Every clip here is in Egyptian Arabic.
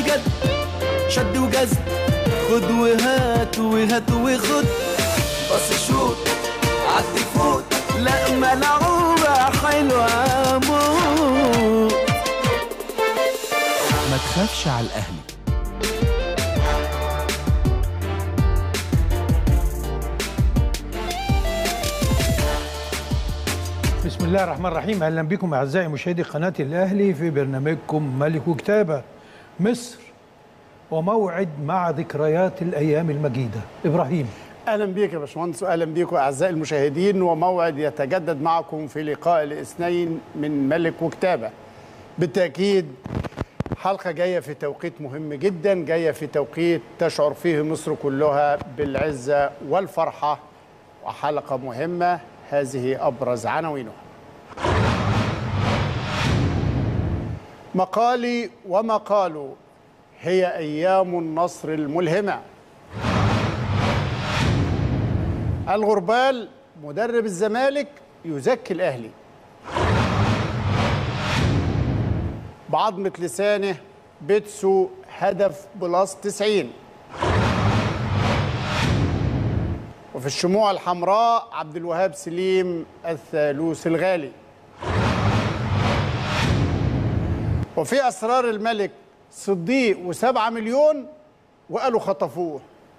وجد شد وجذب خد وهات وهات وخد بص شوت عدي فوت لا ملعوبة حلوة موت ما تخافش على الأهلي بسم الله الرحمن الرحيم اهلا بكم اعزائي مشاهدي قناه الاهلي في برنامجكم ملك وكتابه مصر وموعد مع ذكريات الايام المجيده ابراهيم اهلا بيك يا باشمهندس واهلا بيكم اعزائي المشاهدين وموعد يتجدد معكم في لقاء الاثنين من ملك وكتابه بالتاكيد حلقه جايه في توقيت مهم جدا جايه في توقيت تشعر فيه مصر كلها بالعزه والفرحه وحلقه مهمه هذه ابرز عناوينها مقالي ومقال هي ايام النصر الملهمه الغربال مدرب الزمالك يزكي الاهلي بعظمة لسانه بيتسو هدف بلس 90 وفي الشموع الحمراء عبد الوهاب سليم الثالوث الغالي وفي أسرار الملك صديق وسبعة مليون وقالوا خطفوه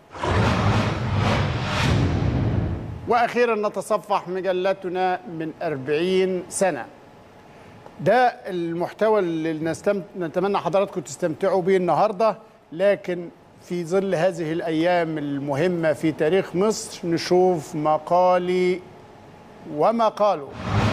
وأخيرا نتصفح مجلتنا من أربعين سنة ده المحتوى اللي نستم... نتمنى حضراتكم تستمتعوا به النهارده لكن في ظل هذه الايام المهمه في تاريخ مصر نشوف مقالي وما قالوا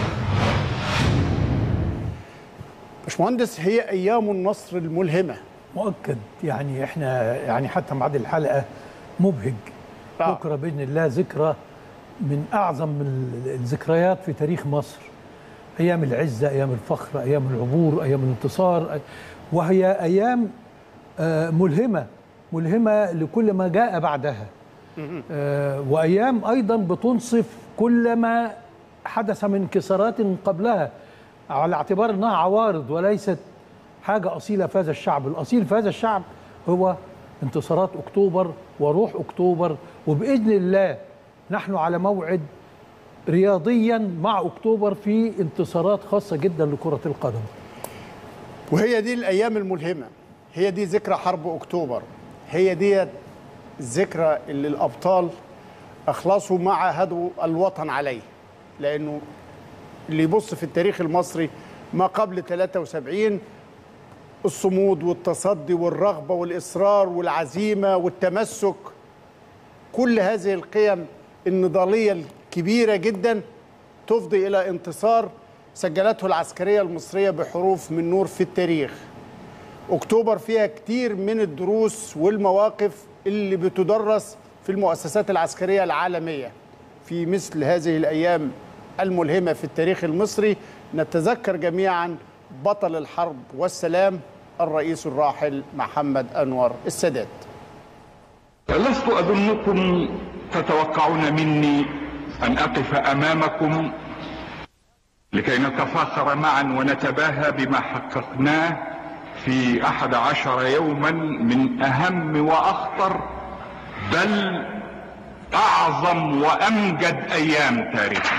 باشمهندس هي ايام النصر الملهمه مؤكد يعني احنا يعني حتى بعد الحلقه مبهج آه. بكره باذن الله ذكرى من اعظم ال- الذكريات في تاريخ مصر ايام العزه ايام الفخر ايام العبور ايام الانتصار وهي ايام آه، ملهمه ملهمه لكل ما جاء بعدها آه، وايام ايضا بتنصف كل ما حدث من انكسارات قبلها على اعتبار انها عوارض وليست حاجه اصيله في هذا الشعب، الاصيل في هذا الشعب هو انتصارات اكتوبر وروح اكتوبر وباذن الله نحن على موعد رياضيا مع اكتوبر في انتصارات خاصه جدا لكره القدم. وهي دي الايام الملهمه هي دي ذكرى حرب اكتوبر هي دي الذكرى اللي الابطال اخلصوا ما عاهدوا الوطن عليه لانه اللي يبص في التاريخ المصري ما قبل 73 الصمود والتصدي والرغبه والاصرار والعزيمه والتمسك كل هذه القيم النضاليه الكبيره جدا تفضي الى انتصار سجلته العسكريه المصريه بحروف من نور في التاريخ. اكتوبر فيها كتير من الدروس والمواقف اللي بتدرس في المؤسسات العسكريه العالميه. في مثل هذه الايام الملهمه في التاريخ المصري نتذكر جميعا بطل الحرب والسلام الرئيس الراحل محمد انور السادات. لست أظنكم تتوقعون مني أن أقف أمامكم لكي نتفاخر معا ونتباهى بما حققناه في أحد عشر يوما من أهم وأخطر بل أعظم وأمجد أيام تاريخنا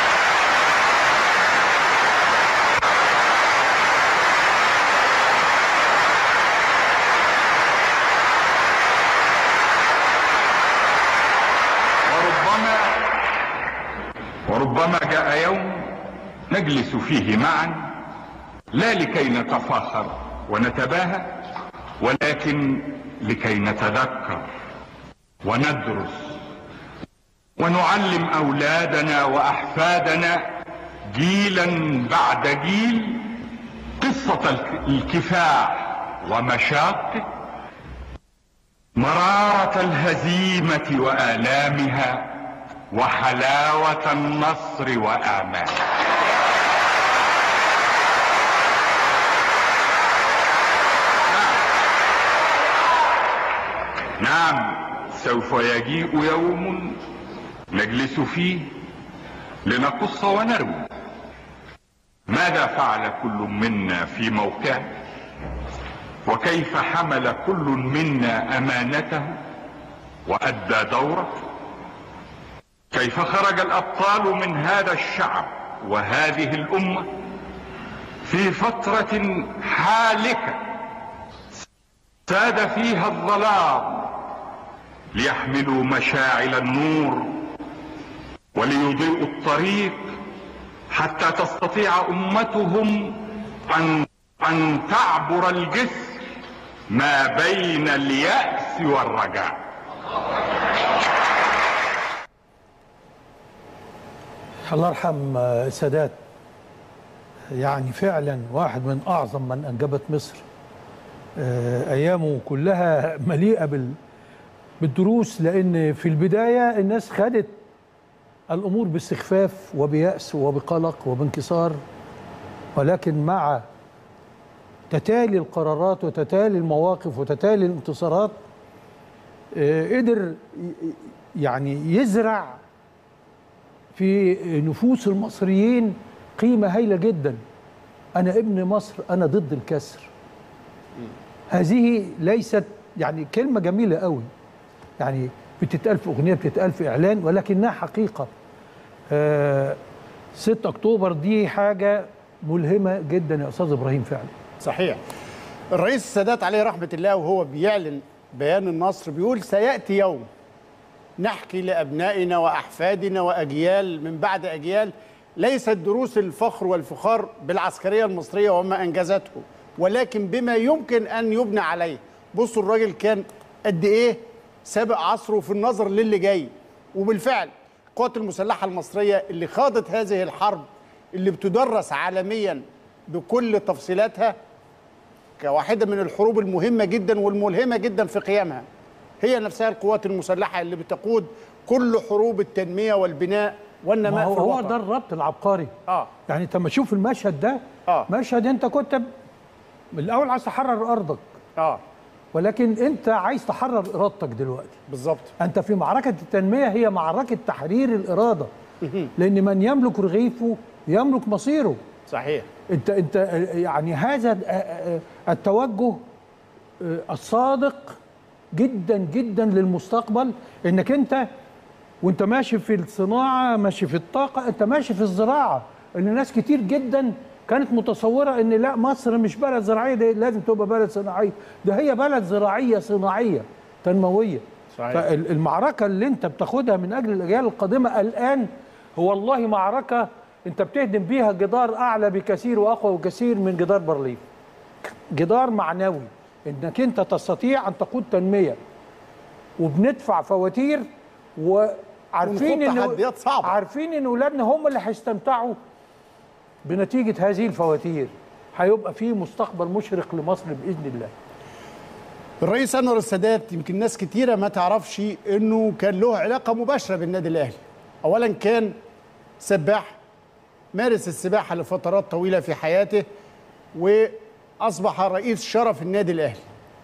وربما وربما جاء يوم نجلس فيه معا لا لكي نتفاخر ونتباهى ولكن لكي نتذكر وندرس ونعلم اولادنا واحفادنا جيلا بعد جيل قصه الك- الكفاح ومشاقه مرارة الهزيمة وآلامها وحلاوة النصر وآماله نعم سوف يجيء يوم نجلس فيه لنقص ونروي ماذا فعل كل منا في موقعه وكيف حمل كل منا امانته وادى دوره كيف خرج الابطال من هذا الشعب وهذه الامه في فتره حالكه ساد فيها الظلام ليحملوا مشاعل النور وليضيئوا الطريق حتى تستطيع امتهم ان ان تعبر الجسر ما بين الياس والرجاء الله يرحم آه، السادات يعني فعلا واحد من اعظم من انجبت مصر آه، ايامه كلها مليئه بال بالدروس لان في البدايه الناس خدت الامور باستخفاف وبيأس وبقلق وبانكسار ولكن مع تتالي القرارات وتتالي المواقف وتتالي الانتصارات آه، قدر ي- يعني يزرع في نفوس المصريين قيمة هائلة جدا أنا ابن مصر أنا ضد الكسر هذه ليست يعني كلمة جميلة قوي يعني بتتقال في أغنية بتتقال في إعلان ولكنها حقيقة آه 6 أكتوبر دي حاجة ملهمة جدا يا أستاذ إبراهيم فعلا صحيح الرئيس السادات عليه رحمة الله وهو بيعلن بيان النصر بيقول سيأتي يوم نحكي لأبنائنا وأحفادنا وأجيال من بعد أجيال ليست دروس الفخر والفخار بالعسكرية المصرية وما أنجزته ولكن بما يمكن أن يبنى عليه بصوا الراجل كان قد إيه سابق عصره في النظر للي جاي وبالفعل القوات المسلحة المصرية اللي خاضت هذه الحرب اللي بتدرس عالميا بكل تفصيلاتها كواحدة من الحروب المهمة جدا والملهمة جدا في قيامها هي نفسها القوات المسلحة اللي بتقود كل حروب التنمية والبناء ما والنماء هو, في هو الوطن ده الربط العبقري اه يعني انت لما تشوف المشهد ده آه. مشهد انت كنت ب- من الاول عايز تحرر ارضك اه ولكن انت عايز تحرر ارادتك دلوقتي بالظبط انت في معركه التنميه هي معركه تحرير الاراده لان من يملك رغيفه يملك مصيره صحيح انت انت يعني هذا التوجه الصادق جدا جدا للمستقبل انك انت وانت ماشي في الصناعه ماشي في الطاقه انت ماشي في الزراعه ان ناس كتير جدا كانت متصوره ان لا مصر مش بلد زراعيه ده لازم تبقى بلد صناعيه ده هي بلد زراعيه صناعيه تنمويه صحيح. فالمعركه اللي انت بتاخدها من اجل الاجيال القادمه الان هو والله معركه انت بتهدم بيها جدار اعلى بكثير واقوى بكثير من جدار برلين جدار معنوي انك انت تستطيع ان تقود تنميه وبندفع فواتير وعارفين ونخوض ان تحديات صعبة. عارفين ان اولادنا هم اللي هيستمتعوا بنتيجه هذه الفواتير هيبقى في مستقبل مشرق لمصر باذن الله الرئيس انور السادات يمكن ناس كتيره ما تعرفش انه كان له علاقه مباشره بالنادي الاهلي اولا كان سباح مارس السباحه لفترات طويله في حياته واصبح رئيس شرف النادي الاهلي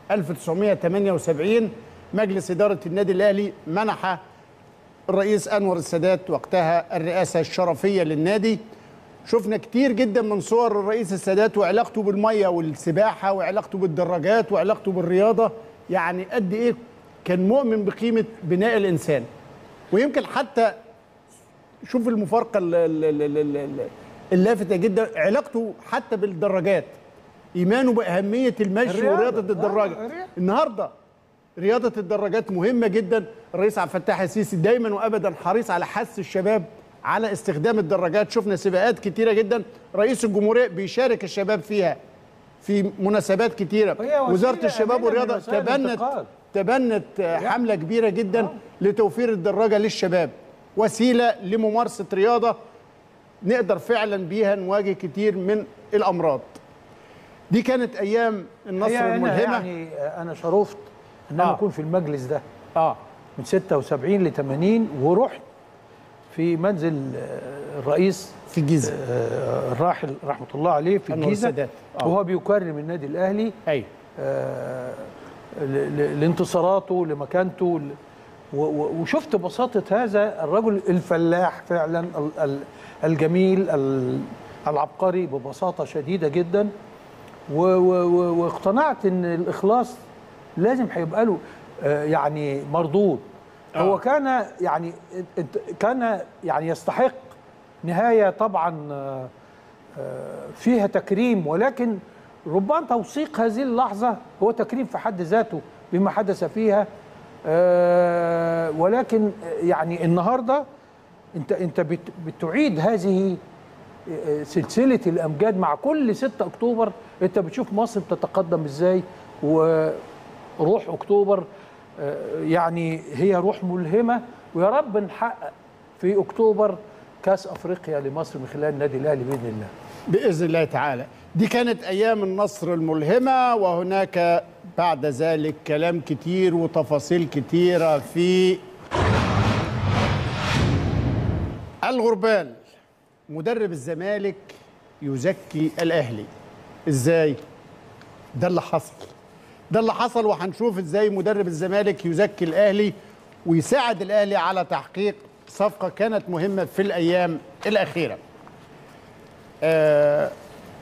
1978 مجلس اداره النادي الاهلي منح الرئيس انور السادات وقتها الرئاسه الشرفيه للنادي شفنا كتير جدا من صور الرئيس السادات وعلاقته بالميه والسباحه وعلاقته بالدراجات وعلاقته بالرياضه يعني قد ايه كان مؤمن بقيمه بناء الانسان ويمكن حتى شوف المفارقه ال- ال- ال- ال- ال- اللافته جدا علاقته حتى بالدراجات ايمانه باهميه المشي الرياضة. ورياضه آه، الدراجه الرياضة. النهارده رياضه الدراجات مهمه جدا الرئيس عبد الفتاح السيسي دايما وابدا حريص على حث الشباب على استخدام الدراجات شفنا سباقات كتيره جدا رئيس الجمهوريه بيشارك الشباب فيها في مناسبات كتيره وهي وسيلة وزاره الشباب آمنة من والرياضه وسائل تبنت الانتقال. تبنت حمله كبيره جدا لتوفير الدراجه للشباب وسيله لممارسه رياضه نقدر فعلا بيها نواجه كتير من الامراض دي كانت ايام النصر هي أنا الملهمه يعني انا شرفت ان انا آه. اكون في المجلس ده اه من 76 ل 80 ورحت في منزل آه، الرئيس في الجيزه آه، الراحل رحمه الله عليه في أنور الجيزه السادات. آه. وهو بيكرم النادي الاهلي ايوه آه، ل- ل- لانتصاراته لمكانته ل- و- و- وشفت بساطة هذا الرجل الفلاح فعلا ال- ال- الجميل ال- العبقري ببساطة شديدة جدا و- و- و- واقتنعت ان الاخلاص لازم هيبقى له آه، يعني مردود هو كان يعني انت- كان يعني يستحق نهايه طبعا آه، آه، فيها تكريم ولكن ربما توثيق هذه اللحظه هو تكريم في حد ذاته بما حدث فيها آه، ولكن يعني النهارده انت انت بت- بتعيد هذه سلسله الامجاد مع كل 6 اكتوبر انت بتشوف مصر بتتقدم ازاي وروح اكتوبر آه، يعني هي روح ملهمه ويا رب نحقق في اكتوبر كاس افريقيا لمصر من خلال النادي الاهلي باذن الله باذن الله تعالى دي كانت ايام النصر الملهمه وهناك بعد ذلك كلام كتير وتفاصيل كتيره في الغربال مدرب الزمالك يزكي الاهلي ازاي ده اللي حصل ده اللي حصل وهنشوف ازاي مدرب الزمالك يزكي الاهلي ويساعد الاهلي على تحقيق صفقه كانت مهمه في الايام الاخيره آه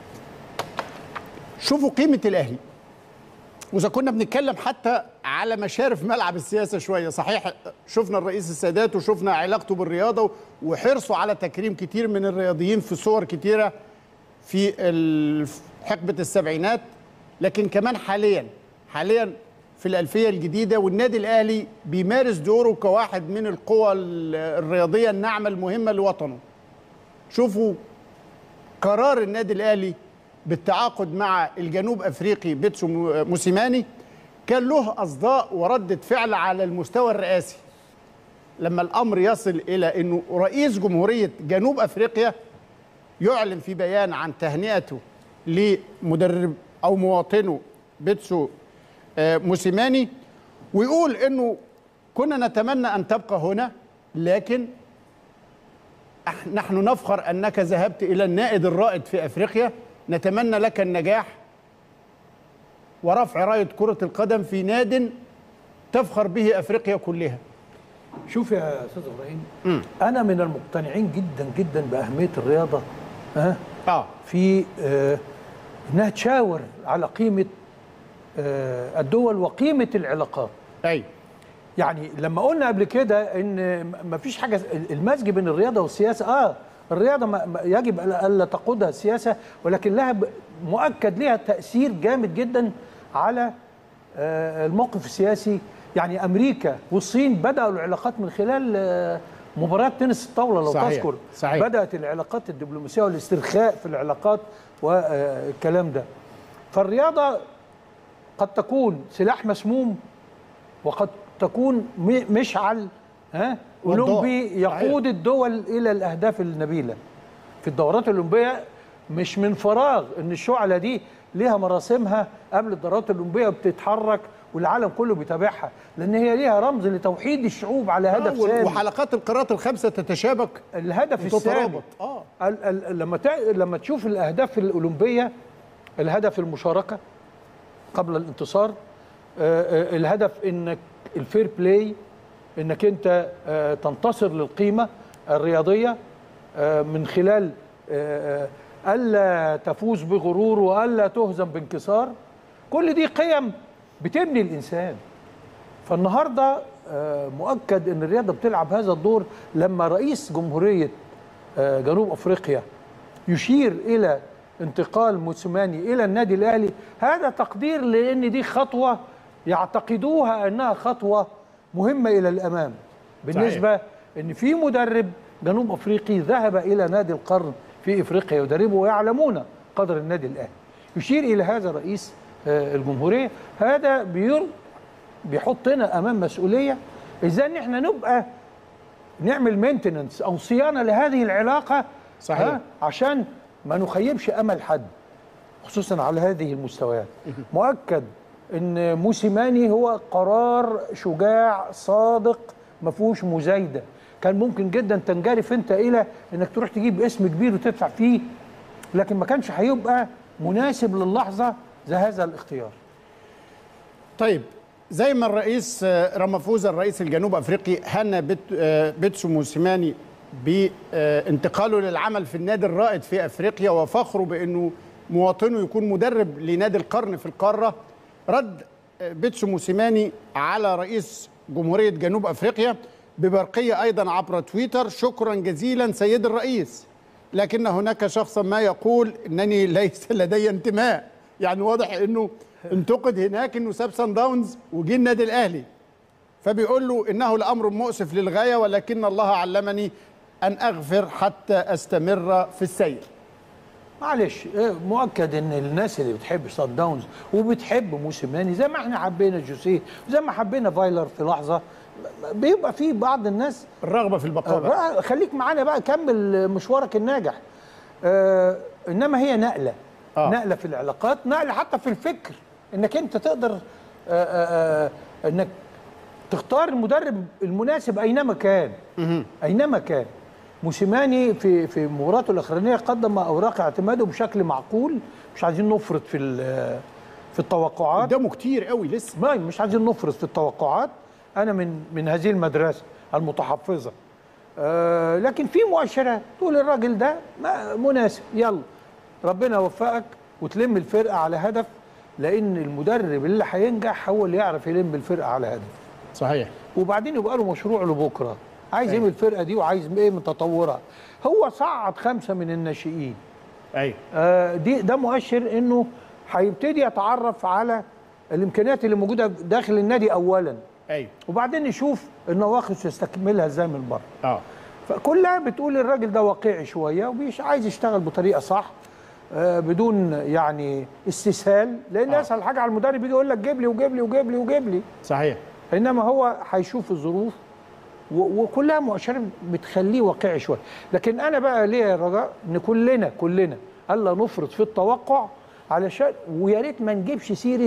شوفوا قيمه الاهلي واذا كنا بنتكلم حتى على مشارف ملعب السياسه شويه صحيح شفنا الرئيس السادات وشفنا علاقته بالرياضه وحرصه على تكريم كتير من الرياضيين في صور كتيره في ال- حقبه السبعينات لكن كمان حاليا حاليا في الألفية الجديدة والنادي الأهلي بيمارس دوره كواحد من القوى ال- الرياضية الناعمة المهمة لوطنه شوفوا قرار النادي الاهلي بالتعاقد مع الجنوب افريقي بيتسو مو- موسيماني كان له اصداء ورده فعل على المستوى الرئاسي لما الامر يصل الى انه رئيس جمهوريه جنوب افريقيا يعلن في بيان عن تهنئته لمدرب او مواطنه بيتسو آه، موسيماني ويقول انه كنا نتمنى ان تبقى هنا لكن أح- نحن نفخر انك ذهبت الى النائد الرائد في افريقيا نتمنى لك النجاح ورفع رايه كره القدم في ناد تفخر به افريقيا كلها شوف يا استاذ ابراهيم انا من المقتنعين جدا جدا باهميه الرياضه ها اه في آه، انها تشاور على قيمه آه، الدول وقيمه العلاقات ايوه يعني لما قلنا قبل كده ان ما فيش حاجه المزج بين الرياضه والسياسه اه الرياضه ما ما- يجب ألا ألا تقودها السياسه ولكن لها ب- مؤكد لها تاثير جامد جدا على آه، الموقف السياسي يعني امريكا والصين بداوا العلاقات من خلال آه، مباريات تنس الطاوله لو صحيح، تذكر صحيح. بدات العلاقات الدبلوماسيه والاسترخاء في العلاقات والكلام ده فالرياضه قد تكون سلاح مسموم وقد تكون م- مشعل ها والضوء. اولمبي يقود الدول الى الاهداف النبيله في الدورات الاولمبيه مش من فراغ ان الشعله دي ليها مراسمها قبل الدورات الاولمبيه وبتتحرك والعالم كله بيتابعها لان هي ليها رمز لتوحيد الشعوب على هدف آه، وال- سامي وحلقات القراءات الخمسه تتشابك الهدف السامي وتترابط اه ال- ال- لما تع- لما تشوف الاهداف الاولمبيه الهدف المشاركه قبل الانتصار آه، آه، الهدف انك الفير بلاي انك انت آه، تنتصر للقيمه الرياضيه آه، من خلال آه، آه، الا تفوز بغرور والا تهزم بانكسار كل دي قيم بتبني الانسان فالنهارده آه، مؤكد ان الرياضه بتلعب هذا الدور لما رئيس جمهوريه آه، جنوب افريقيا يشير الى انتقال موسيماني الى النادي الاهلي هذا تقدير لان دي خطوه يعتقدوها انها خطوه مهمه الى الامام بالنسبه ان في مدرب جنوب افريقي ذهب الى نادي القرن في افريقيا يدربه ويعلمون قدر النادي الاهلي يشير الى هذا رئيس آه، الجمهوريه هذا بير بيحطنا امام مسؤوليه ازاي ان احنا نبقى نعمل مينتننس او صيانه لهذه العلاقه صحيح. ها، عشان ما نخيبش امل حد خصوصا على هذه المستويات مؤكد ان موسيماني هو قرار شجاع صادق ما فيهوش مزايده كان ممكن جدا تنجرف انت الى انك تروح تجيب اسم كبير وتدفع فيه لكن ما كانش هيبقى مناسب للحظه زي هذا الاختيار طيب زي ما الرئيس آه، رامافوزا الرئيس الجنوب افريقي هنى بيت آه، بيتسو موسيماني بانتقاله للعمل في النادي الرائد في افريقيا وفخره بانه مواطنه يكون مدرب لنادي القرن في القاره رد بيتسو موسيماني على رئيس جمهوريه جنوب افريقيا ببرقيه ايضا عبر تويتر شكرا جزيلا سيد الرئيس لكن هناك شخصا ما يقول انني ليس لدي انتماء يعني واضح انه انتقد هناك انه ساب سان داونز وجه النادي الاهلي فبيقول له انه لامر مؤسف للغايه ولكن الله علمني ان اغفر حتى استمر في السير معلش إيه، مؤكد ان الناس اللي بتحب صن داونز وبتحب موسيماني زي ما احنا حبينا جوسيه زي ما حبينا فايلر في لحظه بيبقى في بعض الناس الرغبه في البقاء بقى. بقى خليك معانا بقى كمل مشوارك الناجح آه انما هي نقله آه. آه. نقله في العلاقات نقله حتى في الفكر انك انت تقدر آه آه آه انك تختار المدرب المناسب اينما كان اينما كان موسيماني في في مباراته الاخرانيه قدم اوراق اعتماده بشكل معقول مش عايزين نفرط في ال- في التوقعات قدامه كتير قوي لسه ما مش عايزين نفرط في التوقعات انا من من هذه المدرسه المتحفظه آه لكن في مؤشرات تقول الراجل ده ما- مناسب يلا ربنا يوفقك وتلم الفرقه على هدف لان المدرب اللي هينجح هو اللي يعرف يلم الفرقه على هدف صحيح وبعدين يبقى له مشروع لبكره عايز ايه من الفرقه دي وعايز ايه من تطورها هو صعد خمسه من الناشئين ايوه آه، دي ده مؤشر انه هيبتدي يتعرف على الامكانيات اللي موجوده داخل النادي اولا ايوه وبعدين نشوف النواقص يستكملها ازاي من بره اه فكلها بتقول الراجل ده واقعي شويه ومش عايز يشتغل بطريقه صح آه، بدون يعني استسهال لان آه. اسهل حاجه على المدرب يجي يقول لك جيب لي وجيب لي وجيب لي وجيب لي صحيح انما هو هيشوف الظروف و- وكلها مؤشرات بتخليه واقعي شويه لكن انا بقى ليه يا رجاء ان كلنا كلنا الا نفرط في التوقع علشان ويا ريت ما نجيبش سيره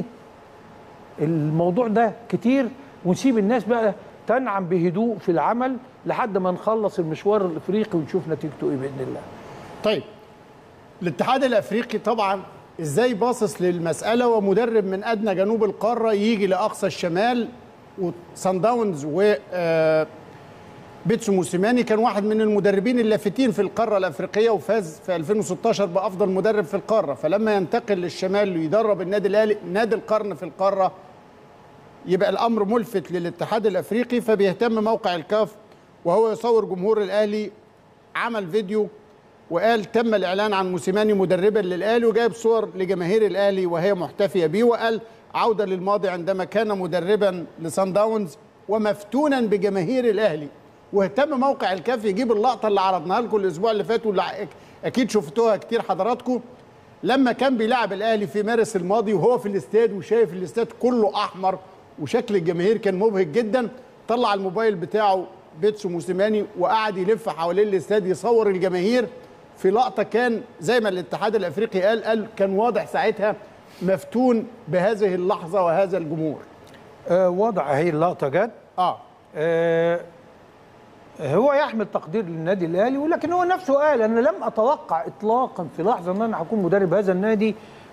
الموضوع ده كتير ونسيب الناس بقى تنعم بهدوء في العمل لحد ما نخلص المشوار الافريقي ونشوف نتيجته ايه باذن الله طيب الاتحاد الافريقي طبعا ازاي باصص للمساله ومدرب من ادنى جنوب القاره يجي لاقصى الشمال وسان داونز و آه، بيتسو موسيماني كان واحد من المدربين اللافتين في القاره الافريقيه وفاز في 2016 بافضل مدرب في القاره فلما ينتقل للشمال ويدرب النادي الاهلي نادي القرن في القاره يبقى الامر ملفت للاتحاد الافريقي فبيهتم موقع الكاف وهو يصور جمهور الاهلي عمل فيديو وقال تم الاعلان عن موسيماني مدربا للاهلي وجايب صور لجماهير الاهلي وهي محتفيه بيه وقال عوده للماضي عندما كان مدربا لسان داونز ومفتونا بجماهير الاهلي واهتم موقع الكاف يجيب اللقطه اللي عرضناها لكم الاسبوع اللي فات واللي اكيد شفتوها كتير حضراتكم لما كان بيلعب الاهلي في مارس الماضي وهو في الاستاد وشايف الاستاد كله احمر وشكل الجماهير كان مبهج جدا طلع الموبايل بتاعه بيتسو موسيماني وقعد يلف حوالين الاستاد يصور الجماهير في لقطه كان زي ما الاتحاد الافريقي قال قال كان واضح ساعتها مفتون بهذه اللحظه وهذا الجمهور آه وضع هي اللقطه جت اه آه هو يحمل تقدير للنادي الاهلي ولكن هو نفسه قال انا لم اتوقع اطلاقا في لحظه ان انا هكون مدرب هذا النادي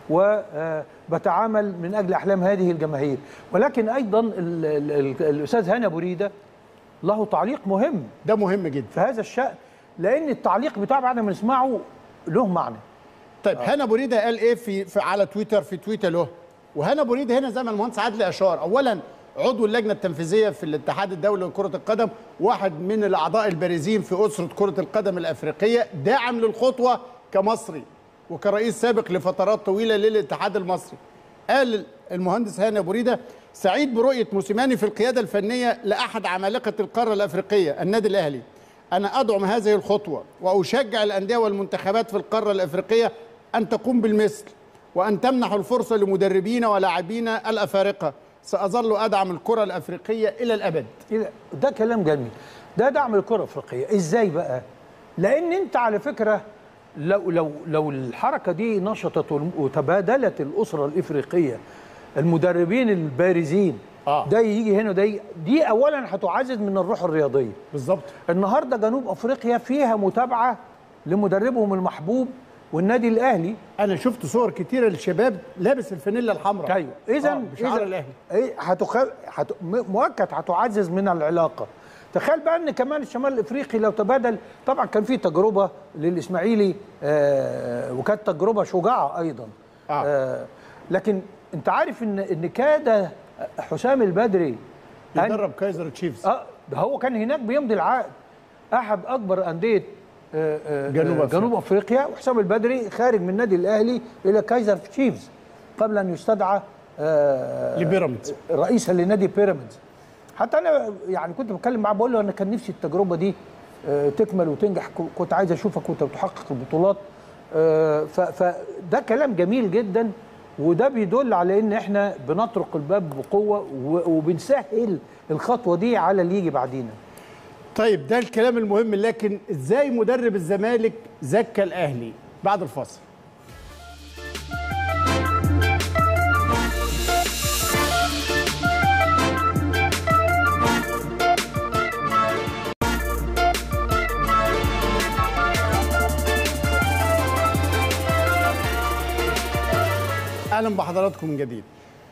وبتعامل من اجل احلام هذه الجماهير ولكن ايضا ال- ال- ال- الاستاذ هاني ابو ريده له تعليق مهم ده مهم جدا في هذا الشان لان التعليق بتاعه بعد ما نسمعه له معنى طيب هنا بوريده قال ايه في, في على تويتر في تويتر له وهنا بوريده هنا زي ما المهندس عادل اشار اولا عضو اللجنه التنفيذيه في الاتحاد الدولي لكره القدم واحد من الاعضاء البارزين في اسره كره القدم الافريقيه داعم للخطوه كمصري وكرئيس سابق لفترات طويله للاتحاد المصري قال المهندس هاني بوريده سعيد برؤيه موسيماني في القياده الفنيه لاحد عمالقه القاره الافريقيه النادي الاهلي انا ادعم هذه الخطوه واشجع الانديه والمنتخبات في القاره الافريقيه ان تقوم بالمثل وان تمنح الفرصه لمدربين ولاعبين الافارقه ساظل ادعم الكره الافريقيه الى الابد إيه- ده كلام جميل ده دعم الكره الافريقيه ازاي بقى لان انت على فكره لو لو لو الحركه دي نشطت والم- وتبادلت الاسره الافريقيه المدربين البارزين آه. ده يجي هنا وده يجي دي اولا هتعزز من الروح الرياضيه بالظبط النهارده جنوب افريقيا فيها متابعه لمدربهم المحبوب والنادي الاهلي انا شفت صور كتيره للشباب لابس الفانيلا الحمراء ايوه اذا آه، بشعار إذا- الاهلي ايه هتخ... هت... م- مؤكد هتعزز من العلاقه تخيل بقى ان كمان الشمال الافريقي لو تبادل طبعا كان في تجربه للاسماعيلي آه وكانت تجربه شجاعه ايضا آه. آه لكن انت عارف ان ان كاد حسام البدري أن- بيدرب كايزر تشيفز اه ده هو كان هناك بيمضي العقد احد اكبر انديه آه، آه، جنوب آه، أفريقيا. جنوب افريقيا وحسام البدري خارج من النادي الاهلي الى كايزر تشيفز قبل ان يستدعى آه، لبيراميدز رئيسا لنادي بيراميدز حتى انا يعني كنت بتكلم معاه بقول له انا كان نفسي التجربه دي آه، تكمل وتنجح ك- كنت عايز اشوفك وانت بتحقق البطولات آه، ف- فده كلام جميل جدا وده بيدل على ان احنا بنطرق الباب بقوه و- وبنسهل الخطوه دي على اللي يجي بعدينا طيب ده الكلام المهم لكن ازاي مدرب الزمالك زكى الاهلي بعد الفاصل اهلا بحضراتكم من جديد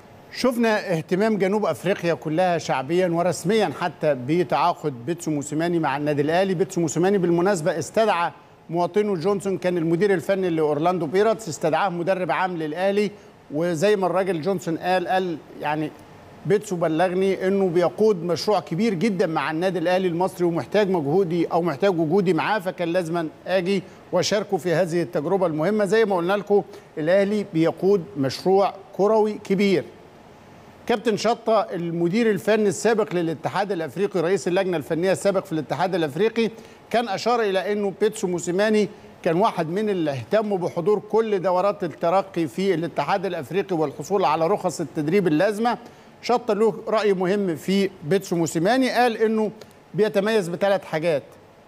شفنا اهتمام جنوب افريقيا كلها شعبيا ورسميا حتى بتعاقد بيتسو موسيماني مع النادي الاهلي بيتسو موسيماني بالمناسبه استدعى مواطنه جونسون كان المدير الفني لاورلاندو بيراتس استدعاه مدرب عام للاهلي وزي ما الراجل جونسون قال قال يعني بيتسو بلغني انه بيقود مشروع كبير جدا مع النادي الاهلي المصري ومحتاج مجهودي او محتاج وجودي معاه فكان لازما اجي واشاركه في هذه التجربه المهمه زي ما قلنا لكم الاهلي بيقود مشروع كروي كبير كابتن شطة المدير الفني السابق للاتحاد الافريقي رئيس اللجنه الفنيه السابق في الاتحاد الافريقي كان اشار الى انه بيتسو موسيماني كان واحد من اللي اهتموا بحضور كل دورات الترقي في الاتحاد الافريقي والحصول على رخص التدريب اللازمه شطة له راي مهم في بيتسو موسيماني قال انه بيتميز بثلاث حاجات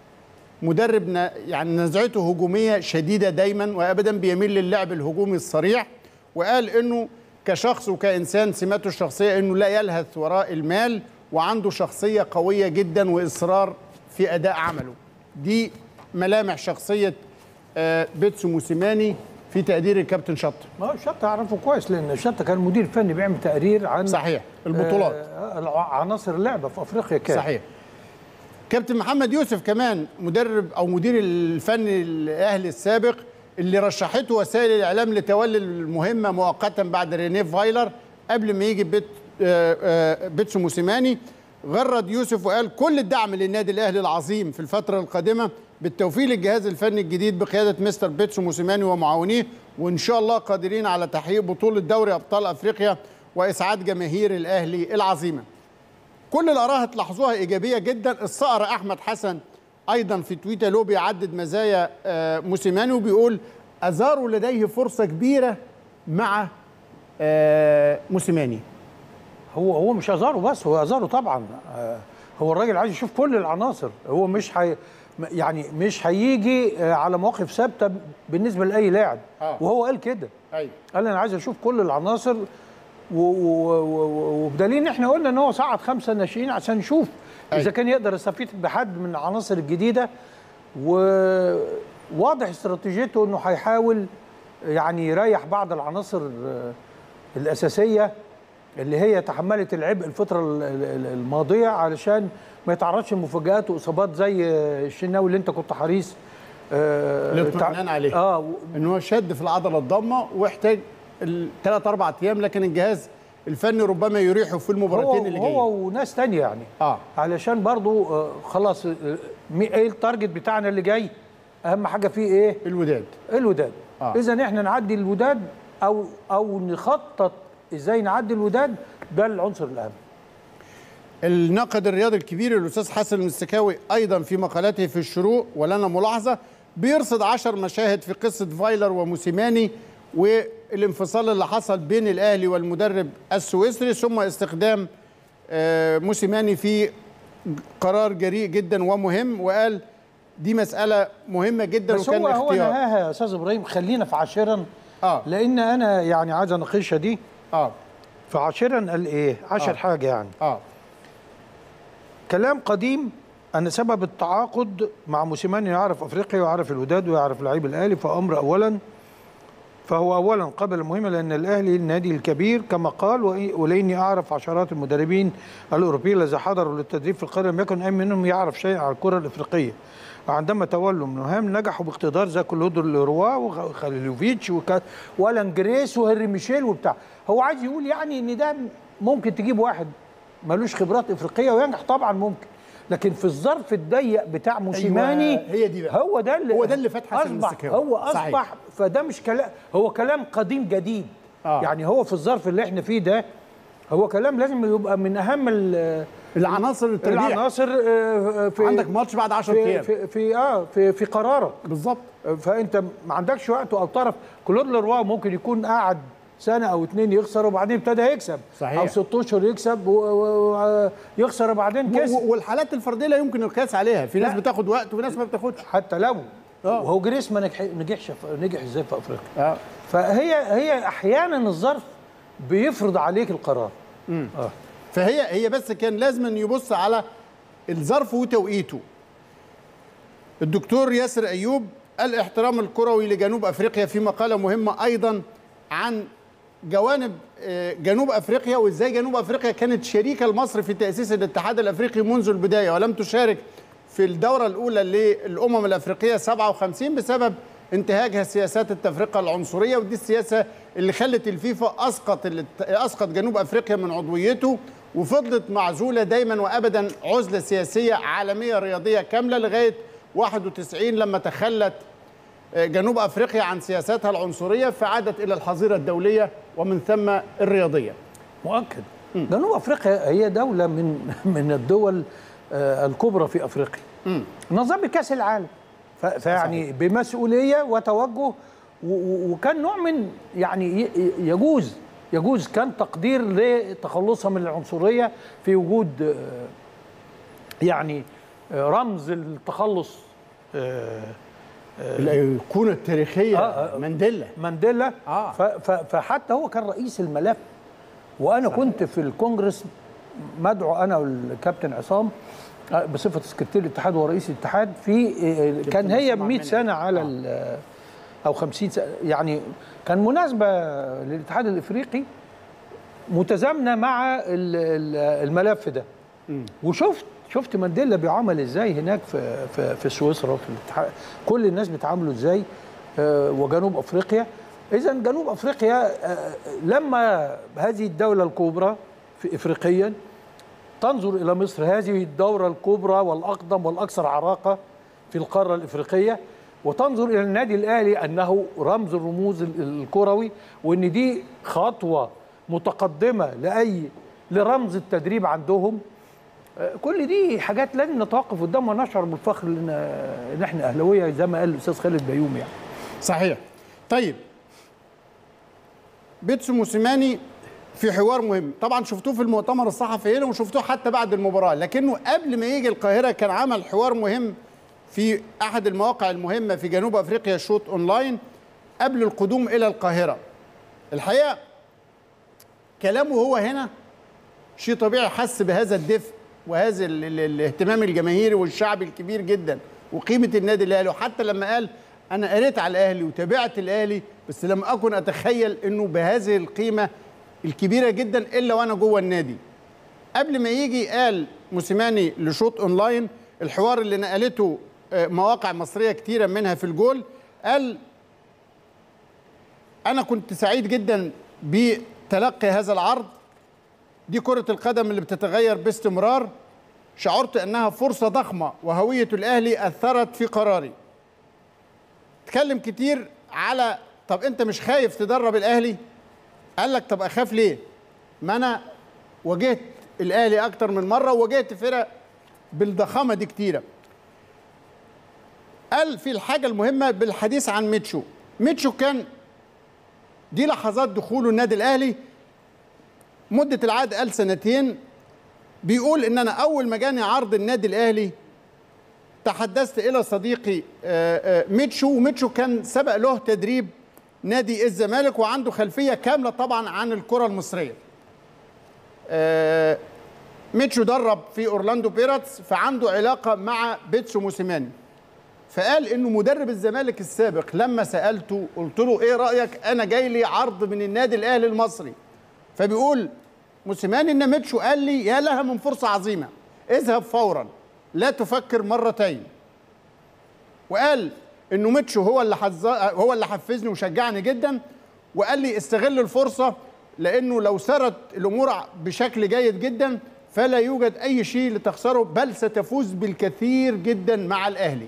مدرب ن- يعني نزعته هجوميه شديده دايما وابدا بيميل للعب الهجومي الصريح وقال انه كشخص وكانسان سماته الشخصيه انه لا يلهث وراء المال وعنده شخصيه قويه جدا واصرار في اداء عمله دي ملامح شخصيه آه، بيتسو موسيماني في تقدير الكابتن شط ما هو شطة اعرفه كويس لان شطة كان مدير فني بيعمل تقرير عن صحيح البطولات آه، الع- عناصر اللعبه في افريقيا كان صحيح كابتن محمد يوسف كمان مدرب او مدير الفني الاهلي السابق اللي رشحته وسائل الاعلام لتولي المهمه مؤقتا بعد رينيه فايلر قبل ما يجي بيت آه، آه، بيتسو موسيماني غرد يوسف وقال كل الدعم للنادي الاهلي العظيم في الفتره القادمه بالتوفيق للجهاز الفني الجديد بقياده مستر بيتسو موسيماني ومعاونيه وان شاء الله قادرين على تحقيق بطوله دوري ابطال افريقيا واسعاد جماهير الاهلي العظيمه كل الاراء هتلاحظوها ايجابيه جدا الصقر احمد حسن ايضا في تويتر له بيعدد مزايا آه، موسيماني وبيقول ازارو لديه فرصه كبيره مع آه، موسيماني هو هو مش ازارو بس هو ازارو طبعا آه، هو الراجل عايز يشوف كل العناصر هو مش حي يعني مش هيجي آه، على مواقف ثابته بالنسبه لاي لاعب آه. وهو قال كده ايوه قال انا عايز اشوف كل العناصر و- و- و- وبدليل ان احنا قلنا ان هو صعد خمسه ناشئين عشان نشوف اذا أيوة. كان يقدر يستفيد بحد من العناصر الجديده وواضح استراتيجيته انه هيحاول يعني يريح بعض العناصر آه، الاساسيه اللي هي تحملت العبء الفتره ال- ال- الماضيه علشان ما يتعرضش لمفاجآت واصابات زي آه، الشناوي اللي انت كنت حريص آه، الاطمئنان تع- عليه. اه و- ان هو شد في العضله الضامه واحتاج الثلاث اربع ايام لكن الجهاز الفني ربما يريحه في المباراتين هو اللي هو جايين وناس تانية يعني اه علشان برضو آه، خلاص آه، مي- ايه التارجت بتاعنا اللي جاي اهم حاجه فيه ايه الوداد الوداد آه. اذا احنا نعدي الوداد او او نخطط ازاي نعدي الوداد ده العنصر الاهم الناقد الرياضي الكبير الاستاذ حسن المستكاوي ايضا في مقالاته في الشروق ولنا ملاحظه بيرصد عشر مشاهد في قصه فايلر وموسيماني والانفصال اللي حصل بين الاهلي والمدرب السويسري ثم استخدام آه، موسيماني في قرار جريء جدا ومهم وقال دي مساله مهمه جدا بس وكان هو هو اختيار نهاها يا استاذ ابراهيم خلينا في عاشرا اه لان انا يعني عايز اناقشها دي اه فعاشرا قال ايه عشر آه. حاجه يعني اه كلام قديم أن سبب التعاقد مع موسيماني يعرف أفريقيا ويعرف الوداد ويعرف لعيب الأهلي فأمر أولا فهو اولا قبل المهمه لان الاهلي النادي الكبير كما قال وإ- ولاني اعرف عشرات المدربين الاوروبيين الذين حضروا للتدريب في القاره لم يكن اي منهم يعرف شيء عن الكره الافريقيه وعندما تولوا المهام نجحوا باقتدار زي كلودو لروا وخليلوفيتش وكا- والان جريس وهنري ميشيل وبتاع هو عايز يقول يعني ان ده ممكن تجيب واحد ملوش خبرات افريقيه وينجح طبعا ممكن لكن في الظرف الضيق بتاع موسيماني هي دي بقى. هو ده اللي هو ده اللي فات حسن اصبح المسكاوي. هو اصبح صحيح. فده مش كلام هو كلام قديم جديد آه. يعني هو في الظرف اللي احنا فيه ده هو كلام لازم يبقى من اهم ال- العناصر التربيع العناصر آه، في عندك ماتش بعد 10 في ايام في, في اه في في قرارك بالظبط فانت ما عندكش وقت او طرف كلود لروا ممكن يكون قاعد سنه او اتنين يخسر وبعدين ابتدى يكسب صحيح. او ست اشهر يكسب ويخسر وبعدين و- كسب و- والحالات الفرديه لا يمكن القياس عليها في ناس لا. بتاخد وقت وناس ما بتاخدش حتى لو آه. وهو جريس ما نجح نجحش في- نجح ازاي في افريقيا اه فهي هي احيانا الظرف بيفرض عليك القرار اه فهي هي بس كان لازم أن يبص على الظرف وتوقيته الدكتور ياسر ايوب الاحترام الكروي لجنوب افريقيا في مقاله مهمه ايضا عن جوانب آه، جنوب افريقيا وازاي جنوب افريقيا كانت شريكه لمصر في تاسيس الاتحاد الافريقي منذ البدايه ولم تشارك في الدوره الاولى للامم الافريقيه 57 بسبب انتهاجها سياسات التفرقه العنصريه ودي السياسه اللي خلت الفيفا اسقط الات- اسقط جنوب افريقيا من عضويته وفضلت معزوله دايما وابدا عزله سياسيه عالميه رياضيه كامله لغايه 91 لما تخلت جنوب افريقيا عن سياساتها العنصريه فعادت الى الحظيره الدوليه ومن ثم الرياضيه. مؤكد جنوب افريقيا هي دوله من من الدول آه، الكبرى في افريقيا نظام كاس العالم ف- فيعني بمسؤوليه وتوجه و- و- وكان نوع من يعني ي- ي- يجوز يجوز كان تقدير لتخلصها من العنصريه في وجود آه، يعني آه، رمز التخلص آه، الايقونه التاريخيه آه، آه. مانديلا مانديلا آه. ف- ف- فحتى هو كان رئيس الملف وانا صحيح. كنت في الكونجرس مدعو انا والكابتن عصام آه، بصفه سكرتير الاتحاد ورئيس الاتحاد في آه، كان هي عصام 100 عبد سنه على ال- او 50 سنه يعني كان مناسبه للاتحاد الافريقي متزامنه مع ال- ال- الملف ده وشفت شفت مانديلا بيعامل ازاي هناك في في, في سويسرا في الاتحاد كل الناس بيتعاملوا ازاي آه، وجنوب افريقيا اذا جنوب افريقيا آه، لما هذه الدوله الكبرى في افريقيا تنظر الى مصر هذه الدوره الكبرى والاقدم والاكثر عراقه في القاره الافريقيه وتنظر الى النادي الاهلي انه رمز الرموز ال- الكروي وان دي خطوه متقدمه لاي لرمز التدريب عندهم آه، كل دي حاجات لازم نتوقف قدامها ونشعر بالفخر ان ان احنا اهلاويه زي ما قال الاستاذ خالد بيومي يعني صحيح طيب بيتسو موسيماني في حوار مهم طبعا شفتوه في المؤتمر الصحفي هنا وشفتوه حتى بعد المباراه لكنه قبل ما يجي القاهره كان عمل حوار مهم في احد المواقع المهمه في جنوب افريقيا شوت اونلاين قبل القدوم الى القاهره الحقيقه كلامه هو هنا شيء طبيعي حس بهذا الدفء وهذا ال- ال- الاهتمام الجماهيري والشعبي الكبير جدا وقيمه النادي الاهلي وحتى لما قال انا قريت على الاهلي وتابعت الاهلي بس لم اكن اتخيل انه بهذه القيمه الكبيره جدا الا وانا جوه النادي قبل ما يجي قال موسيماني لشوط اونلاين الحوار اللي نقلته آه، مواقع مصريه كتيره منها في الجول قال انا كنت سعيد جدا بتلقي هذا العرض دي كرة القدم اللي بتتغير باستمرار شعرت انها فرصة ضخمة وهوية الاهلي اثرت في قراري اتكلم كتير على طب انت مش خايف تدرب الاهلي قال لك طب اخاف ليه ما انا واجهت الاهلي اكتر من مرة وواجهت فرق بالضخامة دي كتيرة قال في الحاجة المهمة بالحديث عن ميتشو ميتشو كان دي لحظات دخوله النادي الاهلي مدة العقد قال سنتين بيقول ان انا اول ما جاني عرض النادي الاهلي تحدثت الى صديقي آه، آه، ميتشو وميتشو كان سبق له تدريب نادي الزمالك وعنده خلفية كاملة طبعا عن الكرة المصرية آه، ميتشو درب في اورلاندو بيراتس فعنده علاقة مع بيتسو موسيماني فقال انه مدرب الزمالك السابق لما سالته قلت له ايه رايك انا جاي لي عرض من النادي الاهلي المصري فبيقول موسيماني ان ميتشو قال لي يا لها من فرصه عظيمه اذهب فورا لا تفكر مرتين وقال انه ميتشو هو اللي حز... هو اللي حفزني وشجعني جدا وقال لي استغل الفرصه لانه لو سرت الامور بشكل جيد جدا فلا يوجد اي شيء لتخسره بل ستفوز بالكثير جدا مع الاهلي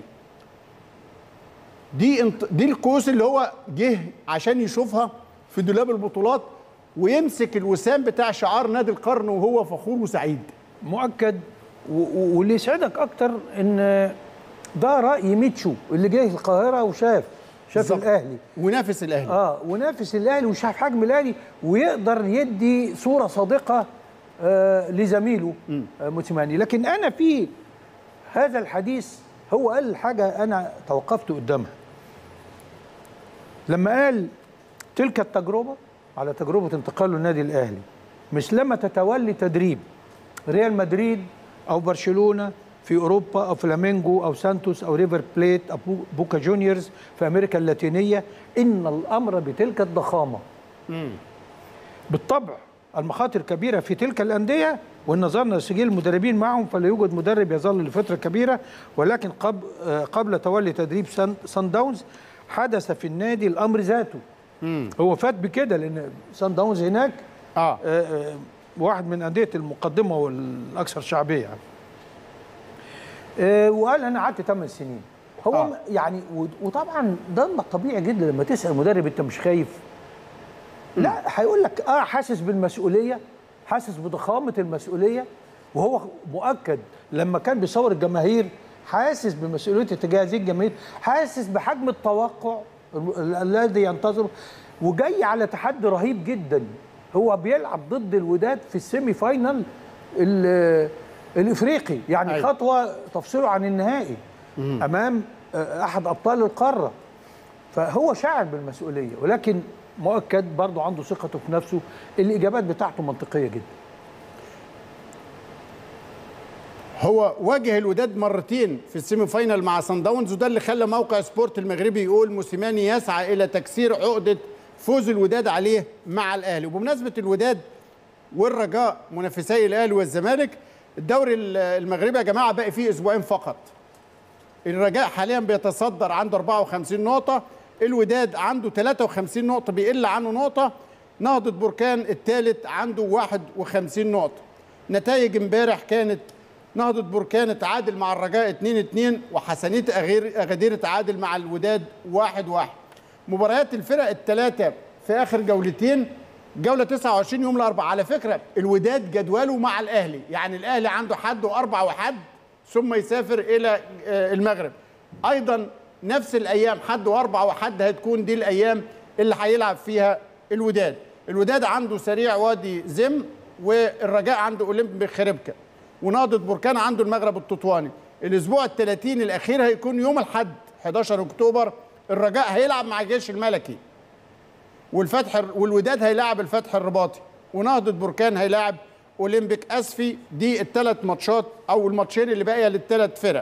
دي انت... دي الكؤوس اللي هو جه عشان يشوفها في دولاب البطولات ويمسك الوسام بتاع شعار نادي القرن وهو فخور وسعيد مؤكد و- و- واللي يسعدك اكتر ان ده راي ميتشو اللي جه القاهره وشاف شاف بالظبط. الاهلي ونافس الاهلي اه ونافس الاهلي وشاف حجم الاهلي ويقدر يدي صوره صادقه آه لزميله آه موسيماني لكن انا في هذا الحديث هو قال حاجه انا توقفت قدامها لما قال تلك التجربه على تجربه انتقاله النادي الاهلي مثلما تتولي تدريب ريال مدريد او برشلونه في اوروبا او فلامينجو او سانتوس او ريفر بليت او بو- بوكا جونيورز في امريكا اللاتينيه ان الامر بتلك الضخامه بالطبع المخاطر كبيره في تلك الانديه وان نظرنا لسجل المدربين معهم فلا يوجد مدرب يظل لفتره كبيره ولكن قبل قبل تولي تدريب سان, سان داونز حدث في النادي الامر ذاته هو فات بكده لان سان داونز هناك اه آه، آه، واحد من انديه المقدمه والاكثر شعبيه يعني. آه، وقال انا قعدت 8 سنين هو آه. آه. يعني و- وطبعا ده طبيعي جدا لما تسال مدرب انت مش خايف لا هيقول لك اه حاسس بالمسؤوليه حاسس بضخامه المسؤوليه وهو مؤكد لما كان بيصور الجماهير حاسس بمسؤوليه تجاه هذه الجماهير حاسس بحجم التوقع ال- الذي ينتظره وجاي على تحدي رهيب جدا هو بيلعب ضد الوداد في السيمي فاينال ال- الافريقي يعني أيوة. خطوه تفصله عن النهائي امام آه، احد ابطال القاره فهو شاعر بالمسؤوليه ولكن مؤكد برضه عنده ثقته في نفسه الاجابات بتاعته منطقيه جدا هو واجه الوداد مرتين في السيمي فاينال مع سان داونز وده اللي خلى موقع سبورت المغربي يقول موسيماني يسعى الى تكسير عقده فوز الوداد عليه مع الاهلي وبمناسبه الوداد والرجاء منافسي الاهلي والزمالك الدوري المغربي يا جماعه باقي فيه اسبوعين فقط الرجاء حاليا بيتصدر عنده 54 نقطة الوداد عنده 53 نقطة بيقل عنه نقطة نهضة بركان الثالث عنده 51 نقطة نتائج امبارح كانت نهضة بركان تعادل مع الرجاء 2-2 وحسنية أغير- أغادير تعادل مع الوداد 1-1 مباريات الفرق الثلاثة في آخر جولتين جولة 29 يوم الأربعاء على فكرة الوداد جدوله مع الأهلي يعني الأهلي عنده حد وأربع وحد ثم يسافر الى آه، المغرب ايضا نفس الايام حد واربع وحد هتكون دي الايام اللي هيلعب فيها الوداد الوداد عنده سريع وادي زم والرجاء عنده اولمبي خربكه ونهضه بركان عنده المغرب التطواني الاسبوع ال 30 الاخير هيكون يوم الاحد 11 اكتوبر الرجاء هيلعب مع الجيش الملكي والفتح والوداد هيلاعب الفتح الرباطي ونهضة بركان هيلاعب اولمبيك اسفي دي الثلاث ماتشات او الماتشين اللي باقيه للثلاث فرق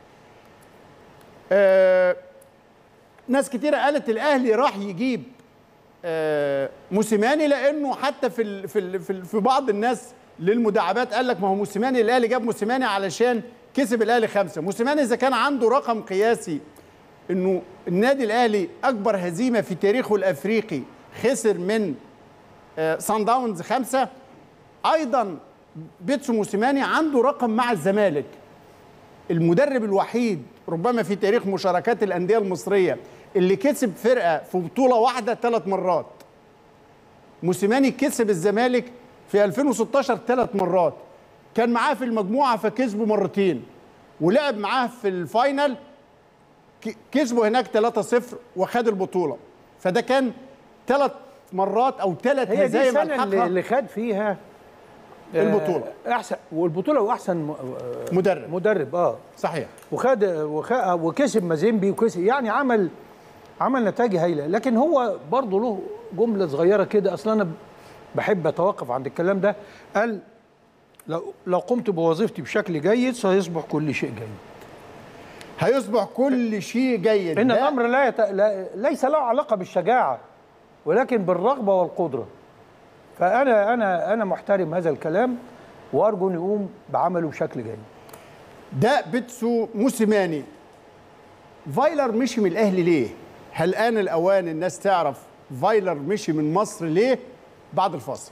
آه ناس كتيره قالت الاهلي راح يجيب آه موسيماني لانه حتى في ال في ال في, ال في بعض الناس للمداعبات قال لك ما هو موسيماني الاهلي جاب موسيماني علشان كسب الاهلي خمسه موسيماني اذا كان عنده رقم قياسي انه النادي الاهلي اكبر هزيمه في تاريخه الافريقي خسر من آه، سان داونز خمسه ايضا بيتسو موسيماني عنده رقم مع الزمالك المدرب الوحيد ربما في تاريخ مشاركات الانديه المصريه اللي كسب فرقه في بطوله واحده ثلاث مرات موسيماني كسب الزمالك في 2016 ثلاث مرات كان معاه في المجموعه فكسبه مرتين ولعب معاه في الفاينل ك- كسبوا هناك 3-0 وخد البطوله فده كان ثلاث مرات او ثلاث هي دي هزايم السنه اللي, الحقها اللي خد فيها آه، البطولة. احسن والبطوله واحسن م- آه، مدرب مدرب اه صحيح وخد وخ... وكسب مازيمبي وكسب يعني عمل عمل نتائج هايله لكن هو برضه له جمله صغيره كده اصلا انا بحب اتوقف عند الكلام ده قال لو لو قمت بوظيفتي بشكل جيد سيصبح كل شيء جيد هيصبح كل شيء جيد ان ده الامر لا, يت... لا ليس له علاقه بالشجاعه ولكن بالرغبه والقدره فانا انا انا محترم هذا الكلام وارجو ان يقوم بعمله بشكل جيد ده بيتسو موسيماني فايلر مشي من الاهلي ليه؟ هل آن الأوان الناس تعرف فايلر مشي من مصر ليه؟ بعد الفاصل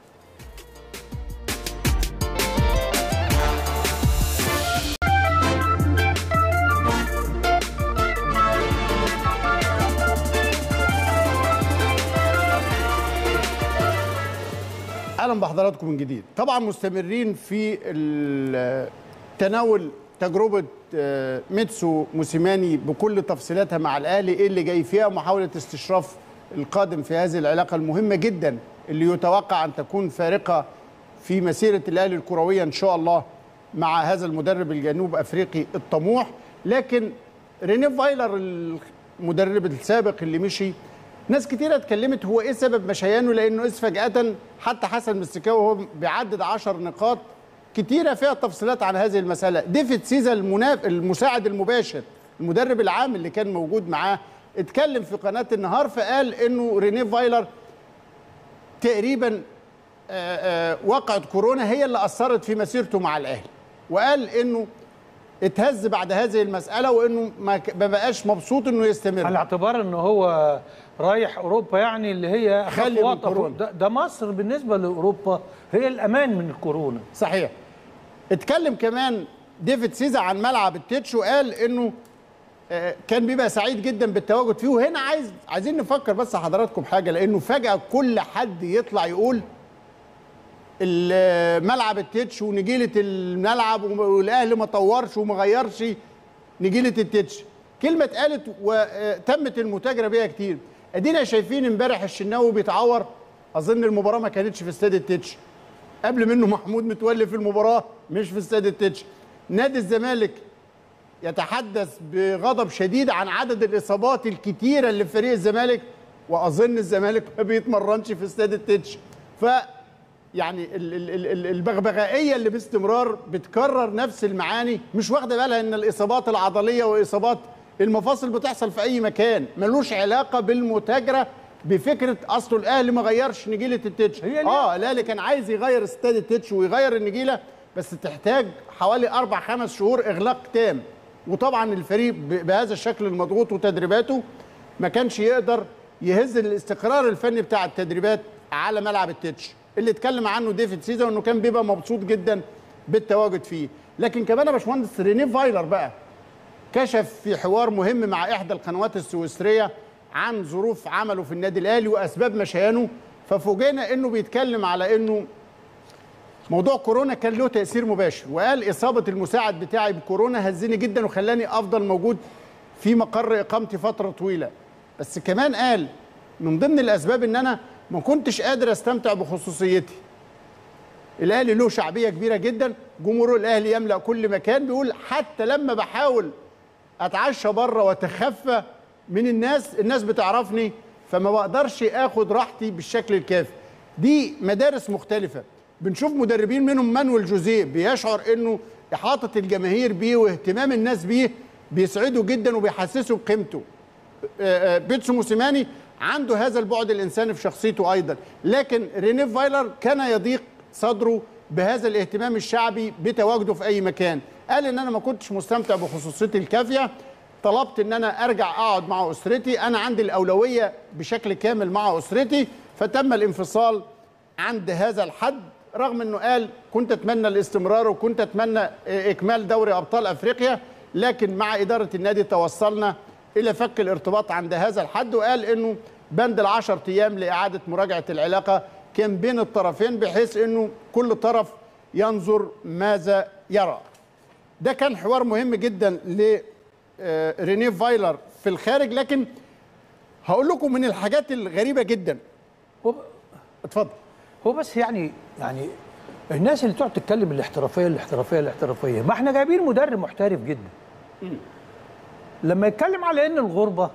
اهلا بحضراتكم من جديد طبعا مستمرين في ال- تناول تجربه آه، ميتسو موسيماني بكل تفصيلاتها مع الاهلي ايه اللي جاي فيها محاوله استشراف القادم في هذه العلاقه المهمه جدا اللي يتوقع ان تكون فارقه في مسيره الاهلي الكرويه ان شاء الله مع هذا المدرب الجنوب افريقي الطموح لكن ريني فايلر المدرب السابق اللي مشي ناس كتيرة اتكلمت هو ايه سبب مشيانه لانه إذ فجأة حتى حسن مستكاوي وهو بيعدد عشر نقاط كتيرة فيها تفصيلات عن هذه المسألة ديفيد سيزا المناف المساعد المباشر المدرب العام اللي كان موجود معاه اتكلم في قناة النهار فقال انه رينيه فايلر تقريبا آه، آه، وقعة كورونا هي اللي أثرت في مسيرته مع الأهلي وقال انه اتهز بعد هذه المسألة وانه ما ك- ما بقاش مبسوط انه يستمر على اعتبار ان هو رايح اوروبا يعني اللي هي أخف خالي من وطأ. كورونا. ده, ده مصر بالنسبه لاوروبا هي الامان من الكورونا صحيح اتكلم كمان ديفيد سيزا عن ملعب التتش وقال انه آه، كان بيبقى سعيد جدا بالتواجد فيه وهنا عايز عايزين نفكر بس حضراتكم حاجه لانه فجاه كل حد يطلع يقول ال- ملعب التتش ونجيله الملعب والاهلي ما طورش وما غيرش نجيله التتش كلمه اتقالت وتمت المتاجره بيها كتير ادينا شايفين امبارح الشناوي بيتعور اظن المباراه ما كانتش في استاد التتش قبل منه محمود متولي في المباراه مش في استاد التتش نادي الزمالك يتحدث بغضب شديد عن عدد الاصابات الكتيره اللي في فريق الزمالك واظن الزمالك ما بيتمرنش في استاد التتش ف يعني ال- ال- ال- ال- البغبغائيه اللي باستمرار بتكرر نفس المعاني مش واخده بالها ان الاصابات العضليه واصابات المفاصل بتحصل في اي مكان ملوش علاقه بالمتاجره بفكره اصله الاهلي ما غيرش نجيله التتش هي ليه؟ اه الاهلي كان عايز يغير استاد التتش ويغير النجيله بس تحتاج حوالي اربع خمس شهور اغلاق تام وطبعا الفريق ب- بهذا الشكل المضغوط وتدريباته ما كانش يقدر يهز الاستقرار الفني بتاع التدريبات على ملعب التتش اللي اتكلم عنه ديفيد سيزا وانه كان بيبقى مبسوط جدا بالتواجد فيه لكن كمان يا باشمهندس رينيه فايلر بقى كشف في حوار مهم مع احدى القنوات السويسريه عن ظروف عمله في النادي الاهلي واسباب مشيانه ففوجئنا انه بيتكلم على انه موضوع كورونا كان له تاثير مباشر وقال اصابه المساعد بتاعي بكورونا هزني جدا وخلاني افضل موجود في مقر اقامتي فتره طويله بس كمان قال من ضمن الاسباب ان انا ما كنتش قادر استمتع بخصوصيتي الاهلي له شعبيه كبيره جدا جمهور الاهلي يملا كل مكان بيقول حتى لما بحاول اتعشى بره واتخفى من الناس الناس بتعرفني فما بقدرش اخد راحتي بالشكل الكافي دي مدارس مختلفه بنشوف مدربين منهم مانويل جوزيه بيشعر انه احاطه الجماهير بيه واهتمام الناس بيه بيسعده جدا وبيحسسه بقيمته آه، آه، بيتسو موسيماني عنده هذا البعد الانساني في شخصيته ايضا لكن رينيه فايلر كان يضيق صدره بهذا الاهتمام الشعبي بتواجده في اي مكان قال ان انا ما كنتش مستمتع بخصوصيتي الكافيه طلبت ان انا ارجع اقعد مع اسرتي انا عندي الاولويه بشكل كامل مع اسرتي فتم الانفصال عند هذا الحد رغم انه قال كنت اتمنى الاستمرار وكنت اتمنى اكمال دوري ابطال افريقيا لكن مع اداره النادي توصلنا الى فك الارتباط عند هذا الحد وقال انه بند العشر ايام لاعاده مراجعه العلاقه كان بين الطرفين بحيث انه كل طرف ينظر ماذا يرى ده كان حوار مهم جدا لرينيه فايلر في الخارج لكن هقول لكم من الحاجات الغريبه جدا هو اتفضل هو بس يعني يعني الناس اللي تقعد تتكلم الاحترافيه الاحترافيه الاحترافيه ما احنا جايبين مدرب محترف جدا لما يتكلم على ان الغربه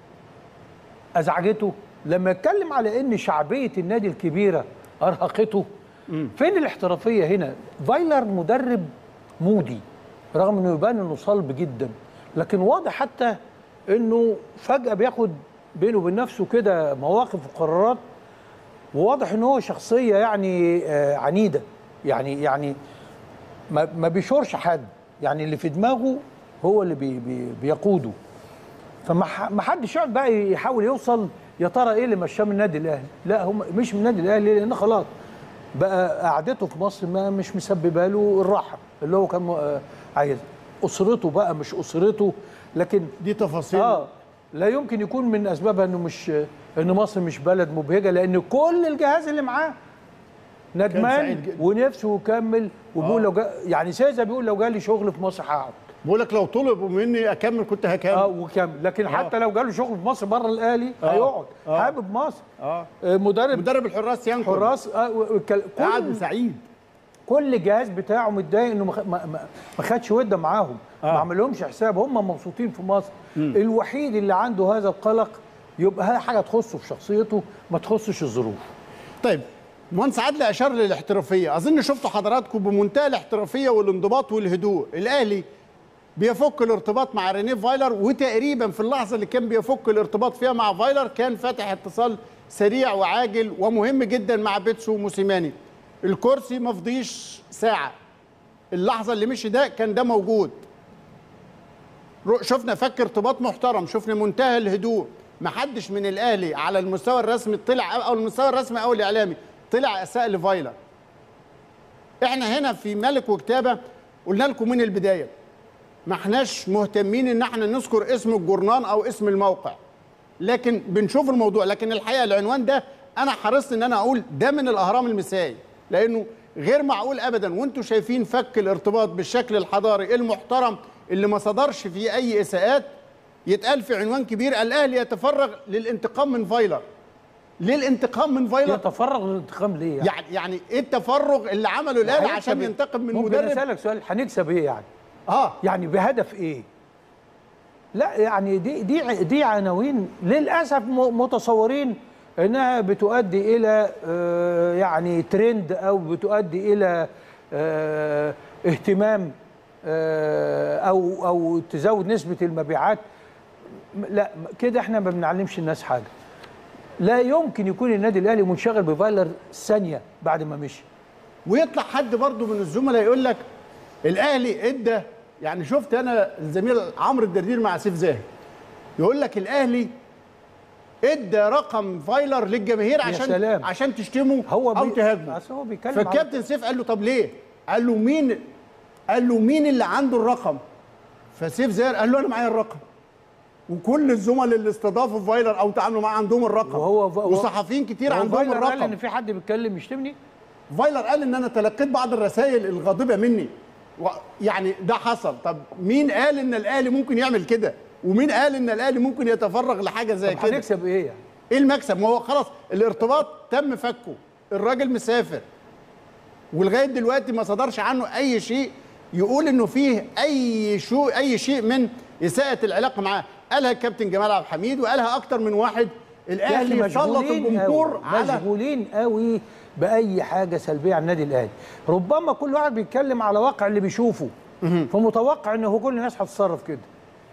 ازعجته لما يتكلم على ان شعبيه النادي الكبيره ارهقته فين الاحترافيه هنا فايلر مدرب مودي رغم انه يبان انه صلب جدا لكن واضح حتى انه فجاه بياخد بينه وبين نفسه كده مواقف وقرارات وواضح ان هو شخصيه يعني آه، عنيده يعني يعني ما, ما بيشورش حد يعني اللي في دماغه هو اللي بي بي بيقوده فما ح- ما حدش يقعد بقى يحاول يوصل يا ترى ايه اللي مشاه من النادي الاهلي لا هم مش من النادي الاهلي لان خلاص بقى قعدته في مصر ما مش مسببه له الراحه اللي هو كان آه، عايزها اسرته بقى مش اسرته لكن دي تفاصيل اه لا يمكن يكون من اسبابها انه مش ان مصر مش بلد مبهجه لان كل الجهاز اللي معاه ندمان سعيد جداً. ونفسه يكمل وبيقول لو جا يعني سيزا بيقول لو جالي شغل في مصر هقعد بقول لك لو طلبوا مني اكمل كنت هكمل اه وكمل لكن حتى لو جاله شغل في مصر بره الاهلي آه. هيقعد آه. حابب مصر اه آه، مدرب مدرب الحراس ينكر حراس آه و- وكل- قاعد كل سعيد كل الجهاز بتاعه متضايق انه ما خ- ما- ما- ما خدش وده معاهم آه. ما عملهمش حساب هم مبسوطين في مصر الوحيد اللي عنده هذا القلق يبقى هذا حاجه تخصه في شخصيته ما تخصش الظروف طيب مهندس عادل اشار للاحترافيه اظن شفتوا حضراتكم بمنتهى الاحترافيه والانضباط والهدوء الاهلي بيفك الارتباط مع رينيه فايلر وتقريبا في اللحظه اللي كان بيفك الارتباط فيها مع فايلر كان فاتح اتصال سريع وعاجل ومهم جدا مع بيتسو موسيماني الكرسي ما فضيش ساعه اللحظه اللي مشي ده كان ده موجود رو- شفنا فك ارتباط محترم شفنا منتهى الهدوء ما حدش من الاهلي على المستوى الرسمي طلع او المستوى الرسمي او الاعلامي طلع اساء لفايلر احنا هنا في ملك وكتابه قلنا لكم من البدايه ما احناش مهتمين ان احنا نذكر اسم الجورنان او اسم الموقع لكن بنشوف الموضوع لكن الحقيقه العنوان ده انا حرصت ان انا اقول ده من الاهرام المسائي لانه غير معقول ابدا وانتم شايفين فك الارتباط بالشكل الحضاري المحترم اللي ما صدرش فيه اي اساءات يتقال في عنوان كبير الاهلي يتفرغ للانتقام من فايلر ليه الانتقام من فايلر يتفرغ للانتقام ليه يعني, يعني يعني ايه التفرغ اللي عمله الاهلي هيكسب عشان إيه؟ ينتقم من ممكن مدرب اسالك سؤال هنكسب ايه يعني اه يعني بهدف ايه لا يعني دي دي دي عناوين للاسف م- متصورين انها بتؤدي الى آه، يعني ترند او بتؤدي الى آه، اهتمام آه، او او تزود نسبه المبيعات م- لا م- كده احنا ما بنعلمش الناس حاجه لا يمكن يكون النادي الاهلي منشغل بفايلر ثانيه بعد ما مشي ويطلع حد برضه من الزملاء يقول لك الاهلي ادى يعني شفت انا الزميل عمرو الدردير مع سيف زاهد يقول لك الاهلي ادى رقم فايلر للجماهير عشان سلام. عشان تشتمه هو او بي- تهاجمه أصل هو بيتكلم على- فالكابتن سيف قال له طب ليه؟ قال له مين قال له مين اللي عنده الرقم؟ فسيف زاهر قال له انا معايا الرقم وكل الزملاء اللي استضافوا فايلر او تعاملوا معاه عندهم الرقم وهو ف- وصحفيين كتير هو عندهم فايلر قال الرقم ان في حد بيتكلم يشتمني فايلر قال ان انا تلقيت بعض الرسائل الغاضبه مني و... يعني ده حصل طب مين قال ان الاهلي ممكن يعمل كده ومين قال ان الاهلي ممكن يتفرغ لحاجه زي طب كده هنكسب ايه يعني ايه المكسب ما هو خلاص الارتباط تم فكه الراجل مسافر ولغايه دلوقتي ما صدرش عنه اي شيء يقول انه فيه اي شو اي شيء من اساءه العلاقه معاه قالها الكابتن جمال عبد الحميد وقالها اكتر من واحد الاهلي يا أخي سلط مشغولين الجمهور قوي، على مشغولين قوي باي حاجه سلبيه على النادي الاهلي ربما كل واحد بيتكلم على واقع اللي بيشوفه فمتوقع ان هو كل الناس هتتصرف كده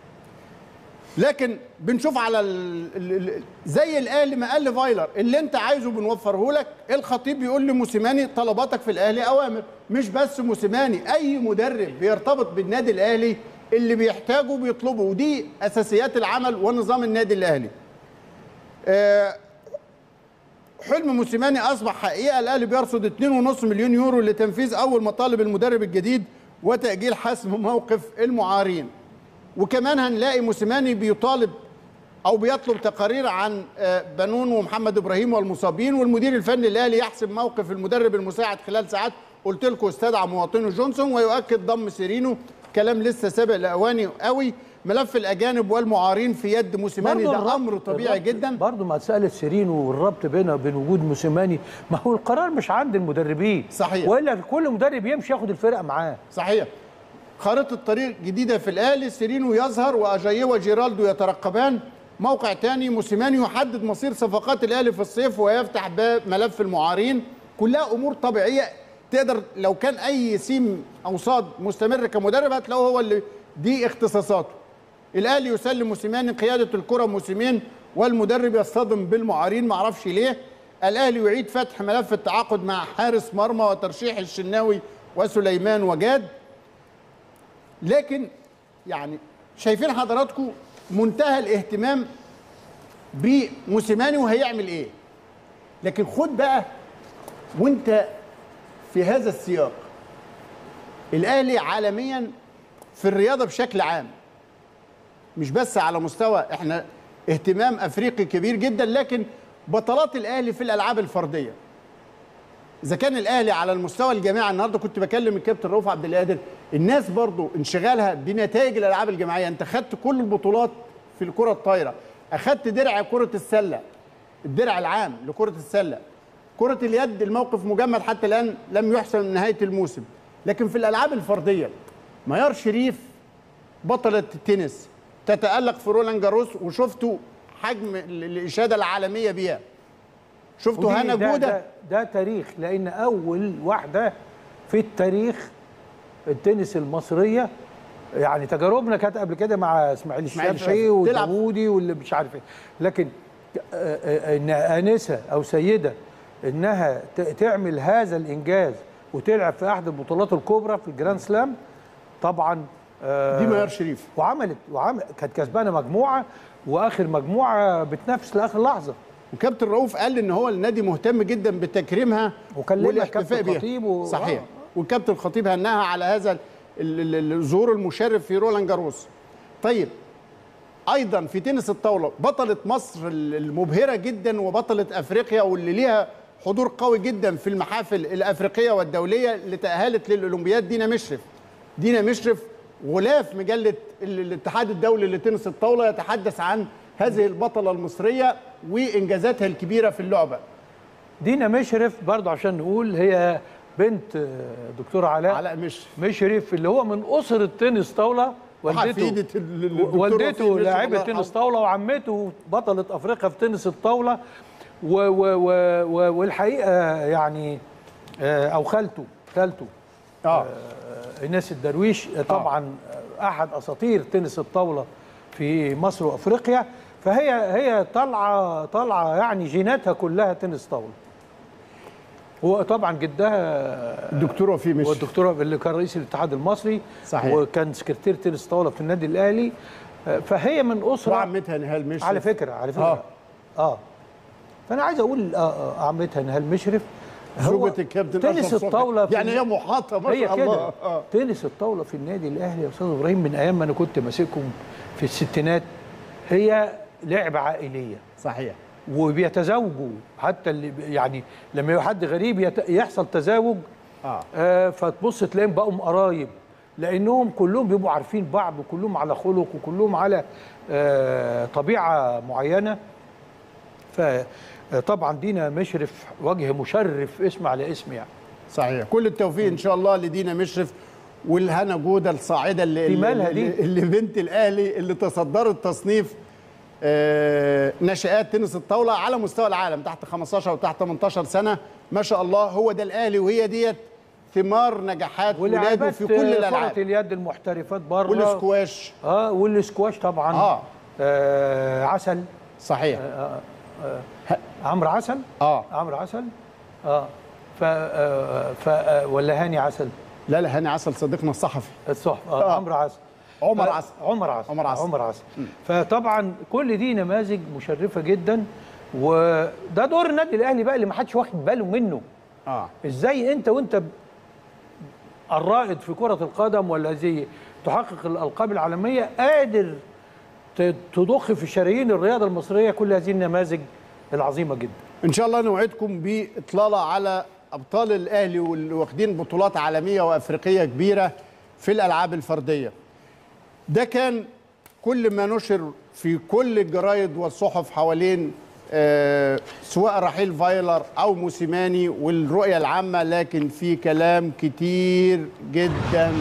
لكن بنشوف على ال... ال... ال... زي الاهلي ما قال لفايلر اللي انت عايزه بنوفره لك الخطيب بيقول لموسيماني طلباتك في الاهلي اوامر مش بس موسيماني اي مدرب بيرتبط بالنادي الاهلي اللي بيحتاجه بيطلبه ودي اساسيات العمل ونظام النادي الاهلي آه، حلم موسيماني اصبح حقيقه الاهلي بيرصد 2.5 مليون يورو لتنفيذ اول مطالب المدرب الجديد وتاجيل حسم موقف المعارين وكمان هنلاقي موسيماني بيطالب او بيطلب تقارير عن آه، بنون ومحمد ابراهيم والمصابين والمدير الفني الاهلي يحسم موقف المدرب المساعد خلال ساعات قلت لكم استدعى مواطنه جونسون ويؤكد ضم سيرينو كلام لسه سابق لاواني قوي ملف الاجانب والمعارين في يد موسيماني برضو ده الربط- امر طبيعي الربط- جدا برضه مساله سيرينو والربط بينها وبين وجود موسيماني ما هو القرار مش عند المدربين صحيح. والا كل مدرب يمشي ياخد الفرقه معاه صحيح خارطة طريق جديدة في الأهلي سيرينو يظهر وأجاييه وجيرالدو يترقبان موقع تاني موسيماني يحدد مصير صفقات الأهلي في الصيف ويفتح باب ملف المعارين كلها أمور طبيعية تقدر لو كان أي سيم أو صاد مستمر كمدرب هتلاقوه هو اللي دي اختصاصاته الاهلي يسلم موسيماني قياده الكره موسمين والمدرب يصطدم بالمعارين معرفش ليه الاهلي يعيد فتح ملف التعاقد مع حارس مرمى وترشيح الشناوي وسليمان وجاد لكن يعني شايفين حضراتكم منتهى الاهتمام بموسيماني وهيعمل ايه لكن خد بقى وانت في هذا السياق الاهلي عالميا في الرياضه بشكل عام مش بس على مستوى احنا اهتمام افريقي كبير جدا لكن بطلات الاهلي في الالعاب الفرديه اذا كان الاهلي على المستوى الجماعي النهارده كنت بكلم الكابتن رؤوف عبد القادر الناس برضو انشغالها بنتائج الالعاب الجماعيه انت خدت كل البطولات في الكره الطايره اخدت درع كره السله الدرع العام لكره السله كره اليد الموقف مجمد حتى الان لم يحسم نهايه الموسم لكن في الالعاب الفرديه ميار شريف بطله التنس تتالق في رولان جاروس وشفتوا حجم ال- الاشاده العالميه بيها شفتوا ودي- هنا ده, جوده ده, ده تاريخ لان اول واحده في التاريخ التنس المصريه يعني تجاربنا كانت قبل كده مع اسماعيل إسماعيل الشافعي الشافعي. تلعب. والداوودي واللي مش عارف ايه لكن آه، آه، ان انسه او سيده انها ت- تعمل هذا الانجاز وتلعب في احد البطولات الكبرى في الجراند سلام طبعا آه، دي ميار شريف وعملت وعمل كانت كسبانه مجموعه واخر مجموعه بتنافس لاخر لحظه وكابتن رؤوف قال ان هو النادي مهتم جدا بتكريمها وكلمنا والاحتفاء كابتن بيها خطيب و- صحيح آه. والكابتن خطيب هناها على هذا ال- ال- ال- الظهور المشرف في رولان جاروس طيب ايضا في تنس الطاوله بطله مصر ال- المبهره جدا وبطله افريقيا واللي ليها حضور قوي جدا في المحافل الافريقيه والدوليه اللي تاهلت للاولمبياد دينا مشرف دينا مشرف غلاف مجله ال- الاتحاد الدولي لتنس الطاوله يتحدث عن هذه البطله المصريه وانجازاتها الكبيره في اللعبه دينا مشرف برضه عشان نقول هي بنت آه، دكتور علاء علاء مشرف مشرف اللي هو من اسر التنس طاوله وحفيدة والدته ال- ال- الدكتور والدته وفيق مشرف لاعبه الله تنس يرحمه. طاوله وعمته بطله افريقيا في تنس الطاوله و و و و والحقيقه يعني آه، او خالته خالته اه ايناس الدرويش طبعا احد اساطير تنس الطاوله في مصر وافريقيا فهي هي طالعه طالعه يعني جيناتها كلها تنس طاوله هو طبعا جدها الدكتور وفيق مشرف والدكتور اللي كان رئيس الاتحاد المصري صحيح. وكان سكرتير تنس طاوله في النادي الاهلي فهي من اسره وعمتها نهال مشرف على فكره على فكره آه. اه, آه. فانا عايز اقول آه آه عمتها نهال مشرف هو زوجة الكابتن تنس أشرف صبحي. الطاوله في يعني هي محاطه ما هي شاء كده الله آه. تنس الطاوله في النادي الاهلي يا استاذ ابراهيم من ايام ما انا كنت ماسكهم في الستينات هي لعبه عائليه صحيح وبيتزاوجوا حتى اللي يعني لما يبقى حد غريب يت- يحصل تزاوج اه آه فتبص تلاقيهم بقوا قرايب لانهم كلهم بيبقوا عارفين بعض وكلهم على خلق وكلهم على آه طبيعه معينه فطبعا دينا مشرف وجه مشرف اسم على اسم يعني صحيح كل التوفيق ان شاء الله لدينا مشرف والهنا جوده الصاعده اللي في اللي, مالها اللي, دي؟ اللي بنت الاهلي اللي تصدرت تصنيف آه نشآت تنس الطاوله على مستوى العالم تحت 15 وتحت 18 سنه ما شاء الله هو ده الاهلي وهي ديت ثمار نجاحات ولاده ولاعبات في كل كرة الالعاب اليد المحترفات بره والسكواش اه والسكواش طبعا آه. آه عسل صحيح عمرو عسل اه عمرو عسل اه ف, آه ف آه ولا هاني عسل لا لا هاني عسل صديقنا الصحفي الصحف آه. آه. عمرو عسل عمر ف- عسل عمر عسل عمر عسل. عمر عسل فطبعا كل دي نماذج مشرفه جدا وده دور النادي الاهلي بقى اللي ما حدش واخد باله منه اه ازاي انت وانت ب- الرائد في كره القدم ولا زي تحقق الالقاب العالميه قادر ت- تضخ في شرايين الرياضه المصريه كل هذه النماذج العظيمه جدا ان شاء الله نوعدكم باطلاله على ابطال الاهلي واللي واخدين بطولات عالميه وافريقيه كبيره في الالعاب الفرديه ده كان كل ما نشر في كل الجرايد والصحف حوالين آه، سواء رحيل فايلر او موسيماني والرؤيه العامه لكن في كلام كتير جدا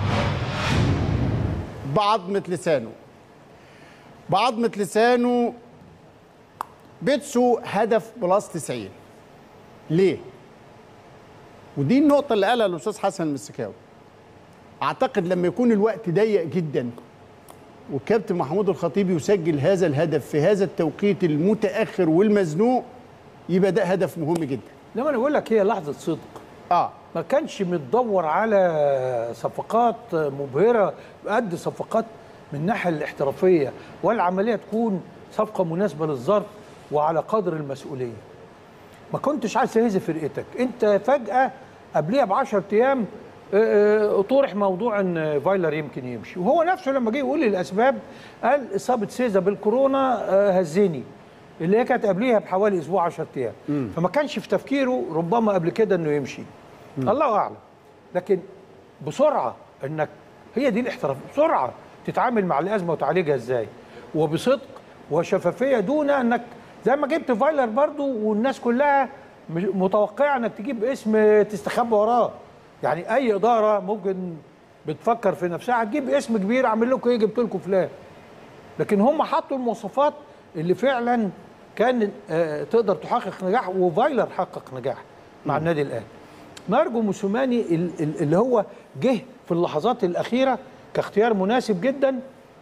بعظمه لسانه بعظمه لسانه بيتسو هدف بلس 90 ليه؟ ودي النقطة اللي قالها الأستاذ حسن المسكاوي أعتقد لما يكون الوقت ضيق جدا والكابتن محمود الخطيب يسجل هذا الهدف في هذا التوقيت المتاخر والمزنوق يبقى ده هدف مهم جدا لما انا بقول لك هي لحظه صدق اه ما كانش متدور على صفقات مبهره قد صفقات من الناحيه الاحترافيه والعمليه تكون صفقه مناسبه للظرف وعلى قدر المسؤوليه ما كنتش عايز تهز فرقتك انت فجاه قبليها ب 10 ايام آه، آه، طرح موضوع ان فايلر يمكن يمشي وهو نفسه لما جه يقول لي الاسباب قال اصابه سيزا بالكورونا آه، هزني اللي هي كانت قبليها بحوالي اسبوع 10 ايام فما كانش في تفكيره ربما قبل كده انه يمشي الله اعلم لكن بسرعه انك هي دي الاحتراف بسرعه تتعامل مع الازمه وتعالجها ازاي وبصدق وشفافيه دون انك زي ما جبت فايلر برضو والناس كلها مش- متوقعه انك تجيب اسم تستخبى وراه يعني اي اداره ممكن بتفكر في نفسها هتجيب اسم كبير اعمل لكم ايه جبت لكم فلان لكن هم حطوا المواصفات اللي فعلا كان آه، تقدر تحقق نجاح وفايلر حقق نجاح مع النادي الاهلي نرجو موسوماني ال- ال- اللي هو جه في اللحظات الاخيره كاختيار مناسب جدا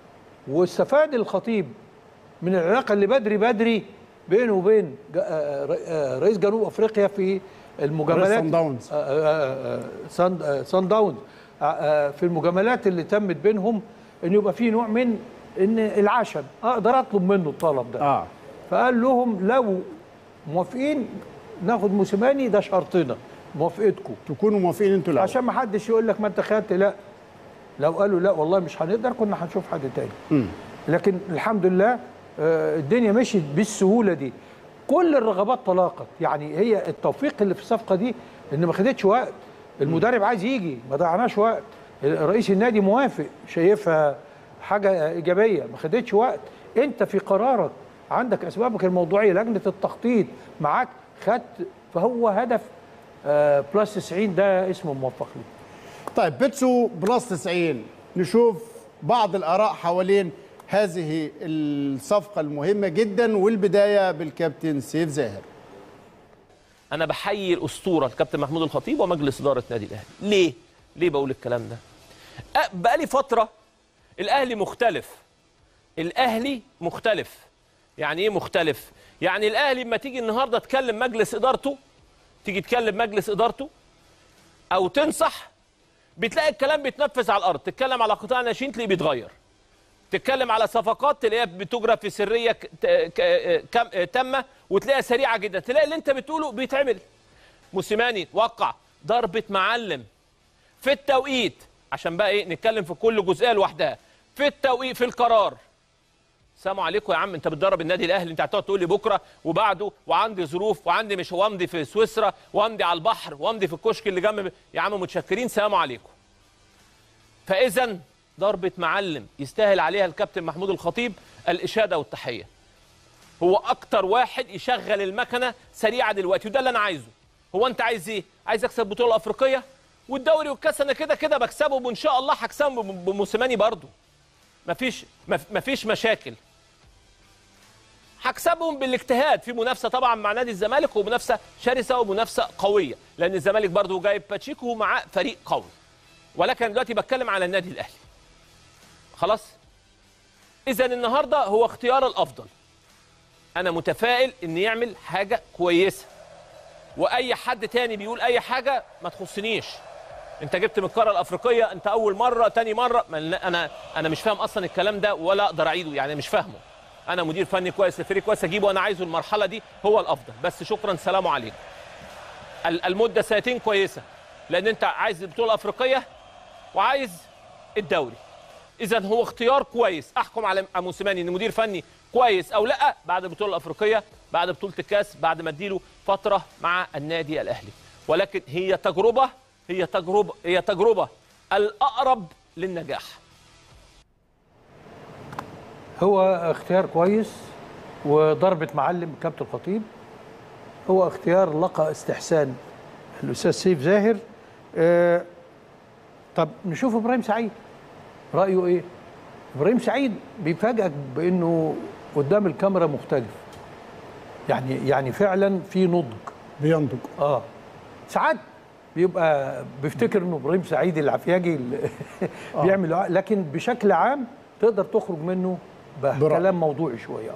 واستفاد الخطيب من العلاقه اللي بدري بدري بينه وبين جا- آه، ر- آه، رئيس جنوب افريقيا في المجاملات سان داونز. آه، آه، آه، سان آه، سان داونز آه، آه، في المجاملات اللي تمت بينهم ان يبقى في نوع من ان العشم اقدر اطلب منه الطلب ده اه فقال لهم لو موافقين ناخد موسيماني ده شرطنا موافقتكم تكونوا موافقين انتوا الاول عشان ما حدش يقول لك ما انت خدت لا لو قالوا لا والله مش هنقدر كنا هنشوف حد تاني لكن الحمد لله آه، الدنيا مشيت بالسهوله دي كل الرغبات تلاقت يعني هي التوفيق اللي في الصفقه دي ان ما خدتش وقت المدرب عايز يجي ما ضيعناش وقت رئيس النادي موافق شايفها حاجه ايجابيه ما خدتش وقت انت في قرارك عندك اسبابك الموضوعيه لجنه التخطيط معاك خدت فهو هدف آه، بلس 90 ده اسمه موفق ليه طيب بيتسو بلس 90 نشوف بعض الاراء حوالين هذه الصفقه المهمه جدا والبدايه بالكابتن سيف زاهر انا بحيي الاسطوره الكابتن محمود الخطيب ومجلس اداره نادي الاهلي ليه ليه بقول الكلام ده أه، بقالي فتره الاهلي مختلف الاهلي مختلف يعني ايه مختلف يعني الاهلي لما تيجي النهارده تكلم مجلس ادارته تيجي تكلم مجلس ادارته او تنصح بتلاقي الكلام بيتنفذ على الارض تتكلم على قطاع ناشئين تلاقيه بيتغير تتكلم على صفقات تلاقيها بتجرى في سريه ك- ت- ك- كم- تامه وتلاقيها سريعه جدا تلاقي اللي انت بتقوله بيتعمل موسيماني وقع ضربه معلم في التوقيت عشان بقى ايه نتكلم في كل جزئيه لوحدها في التوقيت في القرار سلام عليكم يا عم انت بتدرب النادي الاهلي انت هتقعد تقول لي بكره وبعده وعندي ظروف وعندي مش وامضي في سويسرا وامضي على البحر وامضي في الكشك اللي جنب يا عم متشكرين سلام عليكم فاذا ضربه معلم يستاهل عليها الكابتن محمود الخطيب الاشاده والتحيه هو اكتر واحد يشغل المكنه سريعه دلوقتي وده اللي انا عايزه هو انت عايز ايه عايز اكسب بطوله افريقيه والدوري والكاس انا كده كده بكسبه وان شاء الله هكسبه بم- بموسيماني برضه مفيش مف- مفيش مشاكل هكسبهم بالاجتهاد في منافسه طبعا مع نادي الزمالك ومنافسه شرسه ومنافسه قويه لان الزمالك برضه جايب باتشيكو ومعاه فريق قوي ولكن دلوقتي بتكلم على النادي الاهلي خلاص اذا النهارده هو اختيار الافضل انا متفائل ان يعمل حاجه كويسه واي حد تاني بيقول اي حاجه ما تخصنيش انت جبت من القاره الافريقيه انت اول مره تاني مره ما لا- انا انا مش فاهم اصلا الكلام ده ولا اقدر اعيده يعني مش فاهمه انا مدير فني كويس لفريق كويس اجيبه وانا عايزه المرحله دي هو الافضل بس شكرا سلام عليكم ال- المده سنتين كويسه لان انت عايز البطوله الافريقيه وعايز الدوري اذا هو اختيار كويس احكم على موسيماني ان مدير فني كويس او لا بعد البطوله الافريقيه بعد بطوله الكاس بعد ما اديله فتره مع النادي الاهلي ولكن هي تجربه هي تجربه هي تجربه الاقرب للنجاح هو اختيار كويس وضربة معلم كابتن الخطيب هو اختيار لقى استحسان الأستاذ سيف زاهر آه طب نشوف إبراهيم سعيد رأيه إيه؟ إبراهيم سعيد بيفاجئك بأنه قدام الكاميرا مختلف يعني يعني فعلا في نضج بينضج اه ساعات بيبقى بيفتكر انه ابراهيم سعيد العفياجي اللي بيعمل لكن بشكل عام تقدر تخرج منه برأي. بكلام موضوعي شويه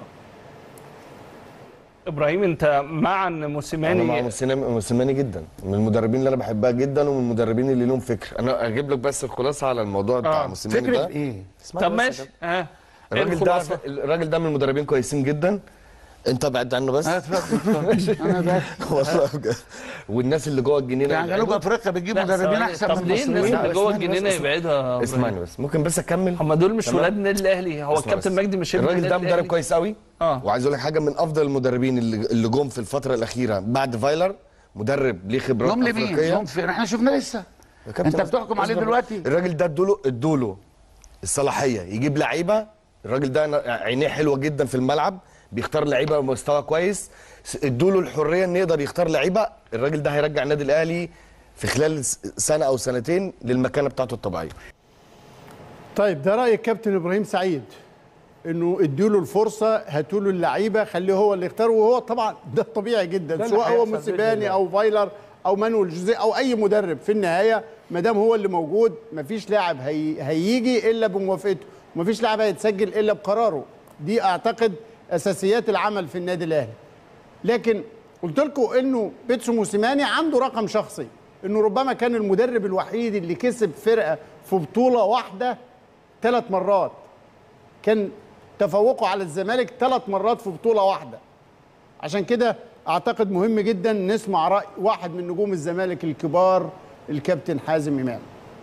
ابراهيم انت مع ان انا مع موسيماني موسيماني موسيماني جدا من المدربين اللي انا بحبها جدا ومن المدربين اللي لهم فكر انا اجيب لك بس الخلاصه على الموضوع بتاع آه. موسيماني فكره ده ايه؟ اسمعني طب بس ماشي ها ايه الراجل ده الخلاصه الراجل ده من المدربين كويسين جدا انت بعد عنه بس اه اتفضل اتفضل انا بقى والله بجد والناس اللي جوه الجنينه يعني جنوب افريقيا بتجيب لا، مدربين ثواني. احسن طب من ليه الناس المصريين اللي جوه اسمعني بس، الجنينه اسمعني. يبعدها يا إبراهيم؟ اسمعني بس ممكن بس اكمل هم دول مش تمام؟ ولاد النادي الاهلي هو اسمع الكابتن بس. مجدي مش ابن الراجل النادي ده مدرب الأهلي. كويس قوي اه وعايز اقول لك حاجه من افضل المدربين اللي اللي جم في الفتره الاخيره بعد فايلر مدرب ليه خبرات هم لمين؟ افريقيه هم فين؟ احنا شفناه لسه يا كابتن انت بتحكم عليه اصبر. دلوقتي الراجل ده ادوله ادوله الصلاحيه يجيب لعيبه الراجل ده أنا- عينيه حلوه جدا في الملعب بيختار لعيبه بمستوى كويس س- ادوله الحريه ان يقدر يختار لعيبه الراجل ده هيرجع النادي الاهلي في خلال س- سنه او سنتين للمكانه بتاعته الطبيعيه طيب ده راي الكابتن ابراهيم سعيد انه اديله الفرصه هاتوا له اللعيبه خليه هو اللي يختار وهو طبعا ده طبيعي جدا ده اللي سواء هو هيحصل بإذن موسيماني الله. او فايلر او مانويل جوزيه او اي مدرب في النهايه ما دام هو اللي موجود مفيش لاعب هي هيجي الا بموافقته ومفيش لاعب هيتسجل الا بقراره دي اعتقد اساسيات العمل في النادي الاهلي لكن قلت لكم انه بيتسو موسيماني عنده رقم شخصي انه ربما كان المدرب الوحيد اللي كسب فرقه في بطوله واحده ثلاث مرات كان تفوقه على الزمالك ثلاث مرات في بطوله واحده عشان كده اعتقد مهم جدا نسمع راي واحد من نجوم الزمالك الكبار الكابتن حازم امام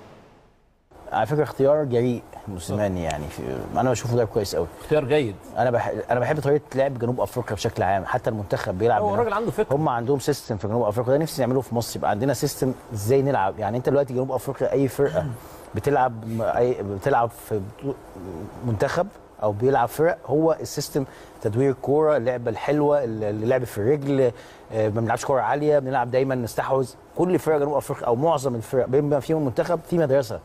على فكره اختيار جريء موسيماني يعني في انا بشوفه لاعب كويس قوي اختيار جيد انا بح... انا بحب طريقه لعب جنوب افريقيا بشكل عام حتى المنتخب بيلعب هو بنفس- الراجل عنده فكرة. هم عندهم سيستم في جنوب افريقيا ده نفسي يعملوه في مصر يبقى عندنا سيستم ازاي نلعب يعني انت دلوقتي جنوب افريقيا اي فرقه بتلعب م- اي بتلعب في بطو- منتخب او بيلعب فرق هو السيستم تدوير الكوره اللعبه الحلوه اللعب في الرجل آه، ما بنلعبش كوره عاليه بنلعب دايما نستحوذ كل فرق جنوب افريقيا او معظم الفرق بما فيهم المنتخب في مدرسه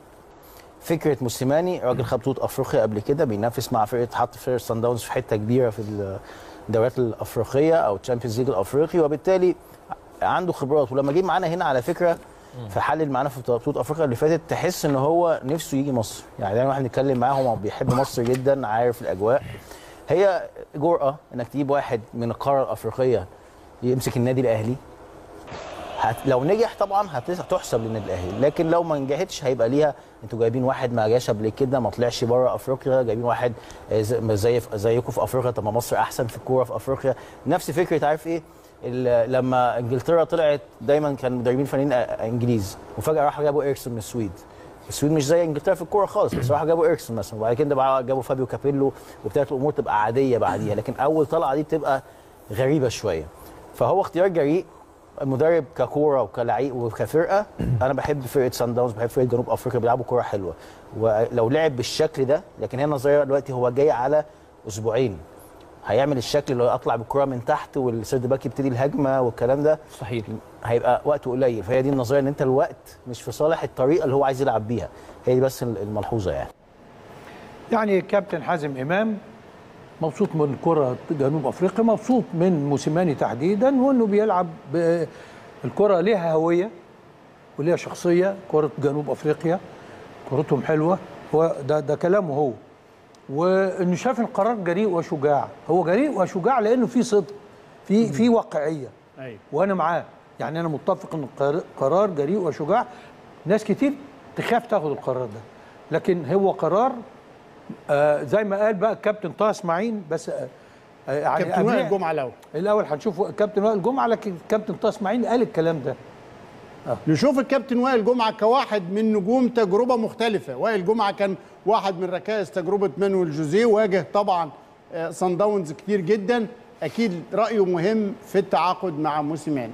فكره موسيماني راجل خد بطوله افريقيا قبل كده بينافس مع فرقه حط فرقه سان داونز في حته كبيره في الدوريات الافريقيه او تشامبيونز ليج الافريقي وبالتالي عنده خبرات ولما جه معانا هنا على فكره فحلل معانا في بطوله افريقيا اللي فاتت تحس ان هو نفسه يجي مصر يعني دايما واحد بنتكلم معاه هو بيحب مصر جدا عارف الاجواء هي جرأه انك تجيب واحد من القاره الافريقيه يمسك النادي الاهلي هت... لو نجح طبعا هت- هتحسب للنادي الاهلي لكن لو ما نجحتش هيبقى ليها انتوا جايبين واحد ما جاش قبل كده ما طلعش بره افريقيا جايبين واحد آه، زي زي زيكم في افريقيا طب ما مصر احسن في الكوره في افريقيا نفس فكره عارف ايه ال- لما انجلترا طلعت دايما كان مدربين فنانين آه، انجليز وفجاه راحوا جابوا ايركسون من السويد السويد مش زي انجلترا في الكوره خالص بس راحوا جابوا ايركسون مثلا وبعد كده بقى جابوا فابيو كابيلو وابتدت الامور تبقى عاديه بعديها لكن اول طلعه دي بتبقى غريبه شويه فهو اختيار جريء المدرب ككوره وكلعيب وكفرقه انا بحب فرقه سان داونز بحب فرقه جنوب افريقيا بيلعبوا كوره حلوه ولو لعب بالشكل ده لكن هي النظريه دلوقتي هو جاي على اسبوعين هيعمل الشكل اللي هو اطلع بالكره من تحت والسيرد باك يبتدي الهجمه والكلام ده مستحيل هيبقى وقته قليل فهي دي النظريه ان انت الوقت مش في صالح الطريقه اللي هو عايز يلعب بيها هي دي بس الملحوظه يعني يعني كابتن حازم امام مبسوط من كرة جنوب افريقيا مبسوط من موسيماني تحديدا وانه بيلعب ب- الكرة ليها هوية وليها شخصية كرة جنوب افريقيا كرتهم حلوة هو ده ده كلامه هو وانه شاف القرار جريء وشجاع هو جريء وشجاع لانه في صدق في في واقعية ايوه وانا معاه يعني انا متفق ان القرار- قرار جريء وشجاع ناس كتير تخاف تاخد القرار ده لكن هو قرار آه زي ما قال بقى الكابتن طه اسماعيل بس آه آه، يعني كابتن وائل قبلها- الجمعه الاول الاول هنشوف كابتن وائل جمعه لكن الكابتن طه اسماعيل قال الكلام ده نشوف الكابتن وائل جمعه كواحد من نجوم تجربه مختلفه وائل جمعه كان واحد من ركائز تجربه مانويل جوزيه واجه طبعا آه، صن داونز كتير جدا اكيد رايه مهم في التعاقد مع موسيماني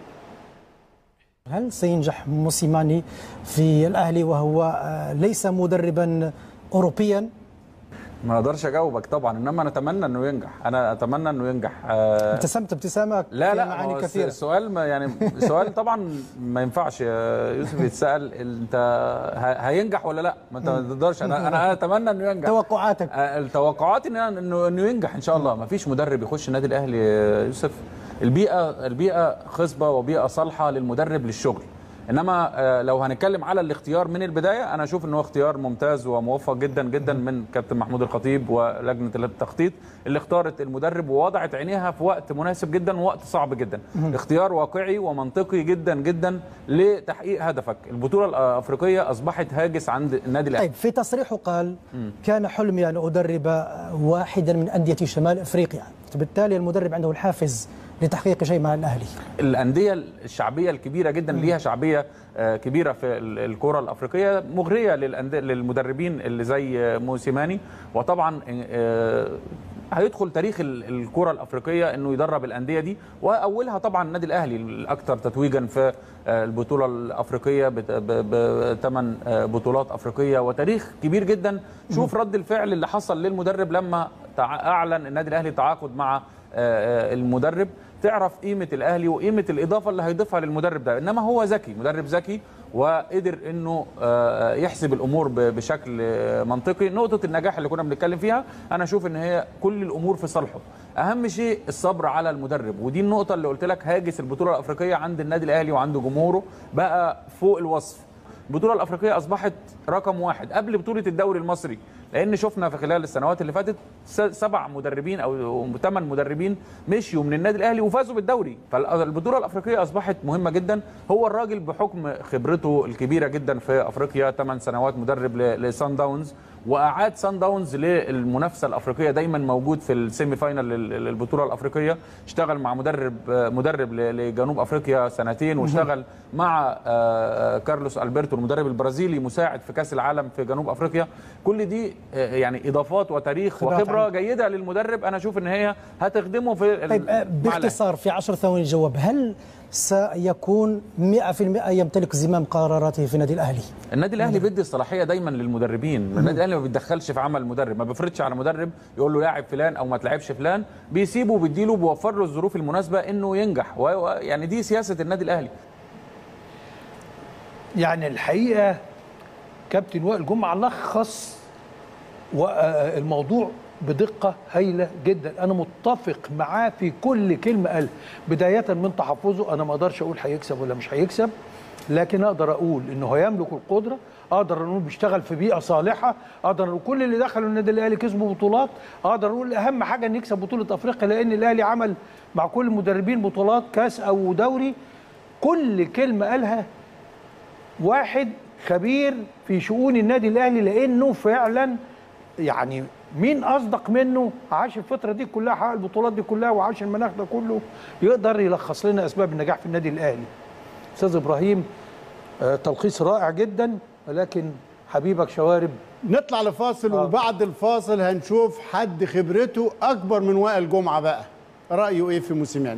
هل سينجح موسيماني في الأهلي وهو آه، ليس مدربا أوروبيا ما اقدرش اجاوبك طبعا انما نتمنى انه ينجح انا اتمنى انه ينجح آه ابتسمت ابتسامة لا فيها لا ما معاني هو كثيرة السؤال ما يعني السؤال طبعا ما ينفعش يا يوسف يتسال انت ه- هينجح ولا لا ما انت ما تقدرش انا انا اتمنى انه ينجح توقعاتك آه، التوقعات ان انه انه ينجح ان شاء الله ما فيش مدرب يخش النادي الاهلي يا يوسف البيئه البيئه خصبه وبيئه صالحه للمدرب للشغل انما آه، لو هنتكلم على الاختيار من البدايه انا اشوف ان هو اختيار ممتاز وموفق جدا جدا من كابتن محمود الخطيب ولجنه التخطيط اللي اختارت المدرب ووضعت عينيها في وقت مناسب جدا ووقت صعب جدا مم. اختيار واقعي ومنطقي جدا جدا لتحقيق هدفك البطوله الافريقيه اصبحت هاجس عند النادي الاهلي طيب في تصريحه قال مم. كان حلمي أن أدرب واحدا من أندية شمال أفريقيا بالتالي المدرب عنده الحافز لتحقيق شيء مع الأهلي الانديه الشعبيه الكبيره جدا ليها شعبيه آه، كبيره في ال- الكره الافريقيه مغريه للأندية للمدربين اللي زي آه، موسيماني وطبعا آه، هيدخل تاريخ ال- الكره الافريقيه انه يدرب الانديه دي واولها طبعا النادي الاهلي الاكثر تتويجا في آه، البطوله الافريقيه بثمان بطولات افريقيه وتاريخ كبير جدا شوف رد الفعل اللي حصل للمدرب لما تع- اعلن النادي الاهلي تعاقد مع آه، آه، المدرب تعرف قيمه الاهلي وقيمه الاضافه اللي هيضيفها للمدرب ده انما هو ذكي مدرب ذكي وقدر انه آه، يحسب الامور ب- بشكل آه، منطقي نقطه النجاح اللي كنا بنتكلم فيها انا اشوف ان هي كل الامور في صالحه اهم شيء الصبر على المدرب ودي النقطه اللي قلت لك هاجس البطوله الافريقيه عند النادي الاهلي وعند جمهوره بقى فوق الوصف البطوله الافريقيه اصبحت رقم واحد قبل بطوله الدوري المصري لان شفنا في خلال السنوات اللي فاتت س- سبع مدربين او ثمان مدربين مشيوا من النادي الاهلي وفازوا بالدوري فالبطوله الافريقيه اصبحت مهمه جدا هو الراجل بحكم خبرته الكبيره جدا في افريقيا ثمان سنوات مدرب ل- لسان داونز واعاد سان داونز للمنافسه الافريقيه دايما موجود في السيمي فاينال لل- للبطوله الافريقيه اشتغل مع مدرب مدرب ل- لجنوب افريقيا سنتين واشتغل مع آه، كارلوس البرتو المدرب البرازيلي مساعد في كاس العالم في جنوب افريقيا كل دي آه، يعني اضافات وتاريخ خبرات وخبره عالية. جيده للمدرب انا اشوف ان هي هتخدمه في ال- طيب آه، مع الأهلي. باختصار في عشر ثواني جواب هل سيكون 100% يمتلك زمام قراراته في النادي الأهلي النادي الاهلي بيدي الصلاحيه دايما للمدربين النادي الاهلي ما بيتدخلش في عمل المدرب ما بيفرضش على مدرب يقول له لاعب فلان او ما تلعبش فلان بيسيبه وبيديله بيوفر له الظروف المناسبه انه ينجح و- و- يعني دي سياسه النادي الاهلي يعني الحقيقه كابتن وائل جمعه لخص و- آه، الموضوع بدقه هايله جدا انا متفق معاه في كل كلمه قالها بدايه من تحفظه انا ما اقدرش اقول هيكسب ولا مش هيكسب لكن اقدر اقول انه هيملك القدره اقدر اقول بيشتغل في بيئه صالحه اقدر اقول كل اللي دخلوا النادي الاهلي كسبوا بطولات اقدر اقول اهم حاجه ان يكسب بطوله افريقيا لان الاهلي عمل مع كل المدربين بطولات كاس او دوري كل كلمه قالها واحد خبير في شؤون النادي الاهلي لانه فعلا يعني مين اصدق منه عاش الفتره دي كلها حقق البطولات دي كلها وعاش المناخ ده كله يقدر يلخص لنا اسباب النجاح في النادي الاهلي استاذ ابراهيم آه، تلخيص رائع جدا ولكن حبيبك شوارب نطلع لفاصل وبعد الفاصل هنشوف حد خبرته اكبر من وائل جمعه بقى رايه ايه في موسيماني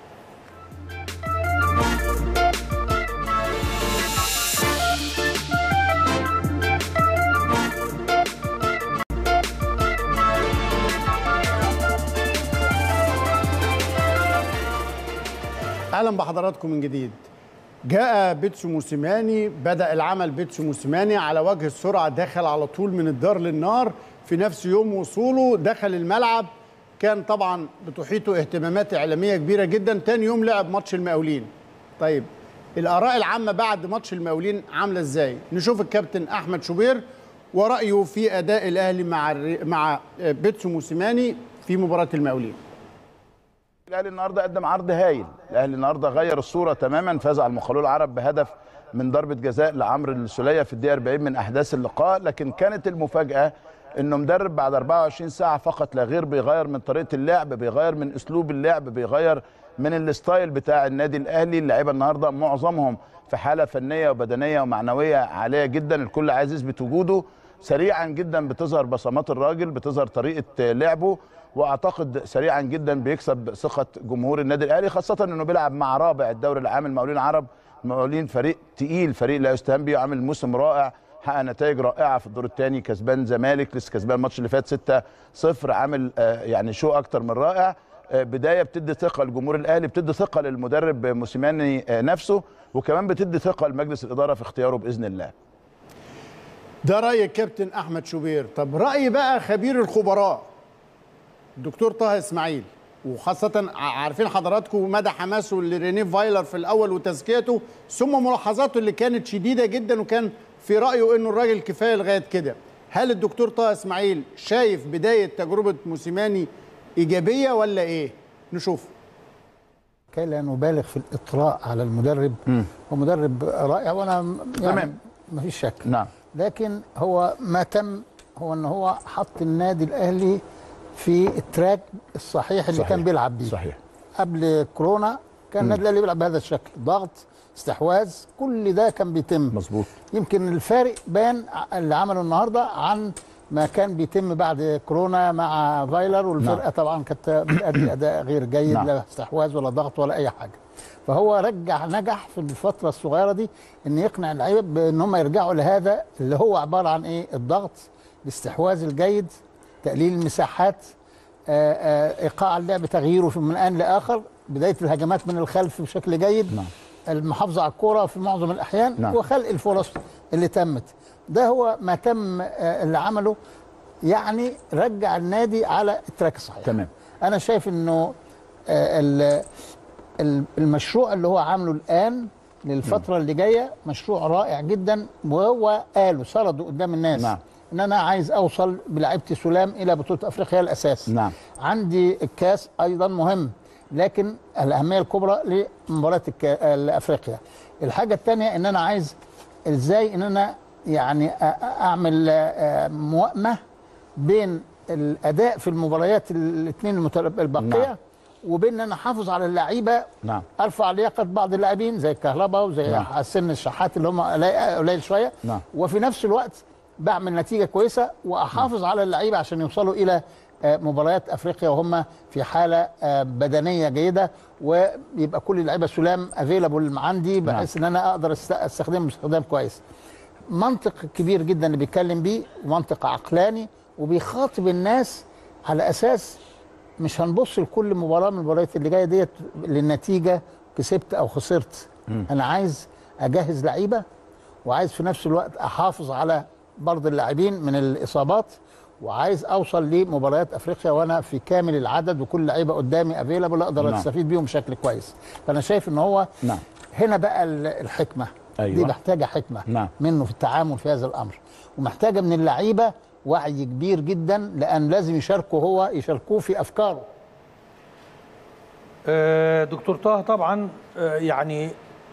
اهلا بحضراتكم من جديد جاء بيتسو موسيماني بدا العمل بيتسو موسيماني على وجه السرعه دخل على طول من الدار للنار في نفس يوم وصوله دخل الملعب كان طبعا بتحيطه اهتمامات اعلاميه كبيره جدا تاني يوم لعب ماتش المقاولين طيب الاراء العامه بعد ماتش المقاولين عامله ازاي نشوف الكابتن احمد شوبير ورايه في اداء الاهلي مع الري- مع بيتسو موسيماني في مباراه المقاولين الاهلي النهارده قدم عرض هايل الاهلي النهارده غير الصوره تماما فاز على المخلول العرب بهدف من ضربه جزاء لعمرو السوليه في الدقيقه 40 من احداث اللقاء لكن كانت المفاجاه انه مدرب بعد 24 ساعه فقط لا غير بيغير من طريقه اللعب بيغير من اسلوب اللعب بيغير من الستايل بتاع النادي الاهلي اللعيبه النهارده معظمهم في حاله فنيه وبدنيه ومعنويه عاليه جدا الكل عايز يثبت وجوده سريعا جدا بتظهر بصمات الراجل بتظهر طريقه لعبه واعتقد سريعا جدا بيكسب ثقه جمهور النادي الاهلي خاصه انه بيلعب مع رابع الدوري العام المقاولين العرب المقاولين فريق تقيل فريق لا يستهان بيه عامل موسم رائع حقق نتائج رائعه في الدور الثاني كسبان زمالك لسه كسبان الماتش اللي فات 6 0 عامل آه، يعني شو اكتر من رائع آه، بدايه بتدي ثقه لجمهور الاهلي بتدي ثقه للمدرب موسيماني آه، نفسه وكمان بتدي ثقه لمجلس الاداره في اختياره باذن الله ده راي الكابتن احمد شوبير طب راي بقى خبير الخبراء الدكتور طه اسماعيل وخاصة ع- عارفين حضراتكم مدى حماسه لرينيه فايلر في الأول وتزكيته ثم ملاحظاته اللي كانت شديدة جدا وكان في رأيه إنه الراجل كفاية لغاية كده هل الدكتور طه إسماعيل شايف بداية تجربة موسيماني إيجابية ولا إيه؟ نشوف كي لا نبالغ في الاطراء على المدرب هو مدرب رائع وانا م- يعني تمام. ما فيش شك نعم لكن هو ما تم هو ان هو حط النادي الاهلي في التراك الصحيح اللي صحيح. كان بيلعب بيه صحيح قبل كورونا كان النادي الاهلي بيلعب بهذا الشكل ضغط استحواذ كل ده كان بيتم مظبوط يمكن الفارق بان ع- اللي عمله النهارده عن ما كان بيتم بعد كورونا مع فايلر والفرقه نعم. طبعا كانت بتأدي اداء غير جيد نعم. لا استحواذ ولا ضغط ولا اي حاجه فهو رجع نجح في الفتره الصغيره دي ان يقنع اللعيبه بان هم يرجعوا لهذا اللي هو عباره عن ايه الضغط الاستحواذ الجيد تقليل المساحات آه، آه، ايقاع اللعب تغييره في- من ان لاخر بدايه الهجمات من الخلف بشكل جيد نعم. المحافظه على الكره في معظم الاحيان نعم. وخلق الفرص اللي تمت ده هو ما تم آه، اللي عمله يعني رجع النادي على التراك الصحيح تمام انا شايف انه آه، ال- ال- المشروع اللي هو عامله الان للفتره اللي جايه مشروع رائع جدا وهو قاله سرده قدام الناس نعم. ان انا عايز اوصل بلعيبتي سلام الى بطوله افريقيا الاساس نعم عندي الكاس ايضا مهم لكن الاهميه الكبرى لمباراه الكا- افريقيا الحاجه الثانيه ان انا عايز ازاي ان انا يعني أ- أ- اعمل آه، موائمه بين الاداء في المباريات الاثنين الباقيه نعم. وبين ان انا احافظ على اللعيبه نعم ارفع لياقه بعض اللاعبين زي الكهرباء وزي نعم. حسن الشحات اللي هم قليل قليل شويه نعم. وفي نفس الوقت بعمل نتيجه كويسه واحافظ على اللعيبه عشان يوصلوا الى آه، مباريات افريقيا وهم في حاله آه، بدنيه جيده ويبقى كل اللعيبه سلام افيلابل عندي بحيث ان انا اقدر است- استخدمهم استخدام كويس. منطق كبير جدا اللي بيتكلم بيه ومنطق عقلاني وبيخاطب الناس على اساس مش هنبص لكل مباراه من المباريات اللي جايه ديت للنتيجه كسبت او خسرت انا عايز اجهز لعيبه وعايز في نفس الوقت احافظ على برض اللاعبين من الاصابات وعايز اوصل لمباريات افريقيا وانا في كامل العدد وكل لعيبه قدامي افيلابل اقدر نعم. استفيد بيهم بشكل كويس فانا شايف ان هو نعم هنا بقى ال- الحكمه أيوة. دي محتاجه حكمه نعم. منه في التعامل في هذا الامر ومحتاجه من اللعيبه وعي كبير جدا لان لازم يشاركوا هو يشاركوه في افكاره آه، دكتور طه طبعا آه، يعني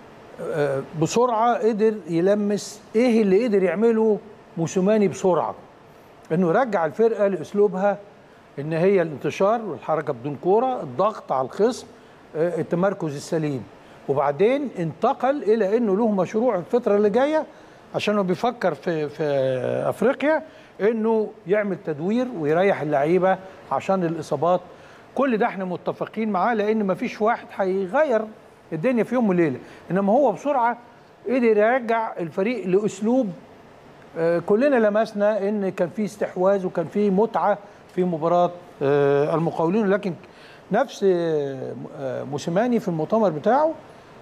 آه، بسرعه قدر يلمس ايه اللي قدر يعمله موسوماني بسرعه انه يرجع الفرقه لاسلوبها ان هي الانتشار والحركه بدون كوره الضغط على الخصم آه، التمركز السليم وبعدين انتقل الى انه له مشروع الفتره اللي جايه عشان هو بيفكر في في افريقيا انه يعمل تدوير ويريح اللعيبه عشان الاصابات كل ده احنا متفقين معاه لان مفيش واحد هيغير الدنيا في يوم وليله انما هو بسرعه قدر يرجع الفريق لاسلوب آه، كلنا لمسنا ان كان في استحواذ وكان في متعه في مباراه آه، المقاولين لكن نفس آه، آه، موسيماني في المؤتمر بتاعه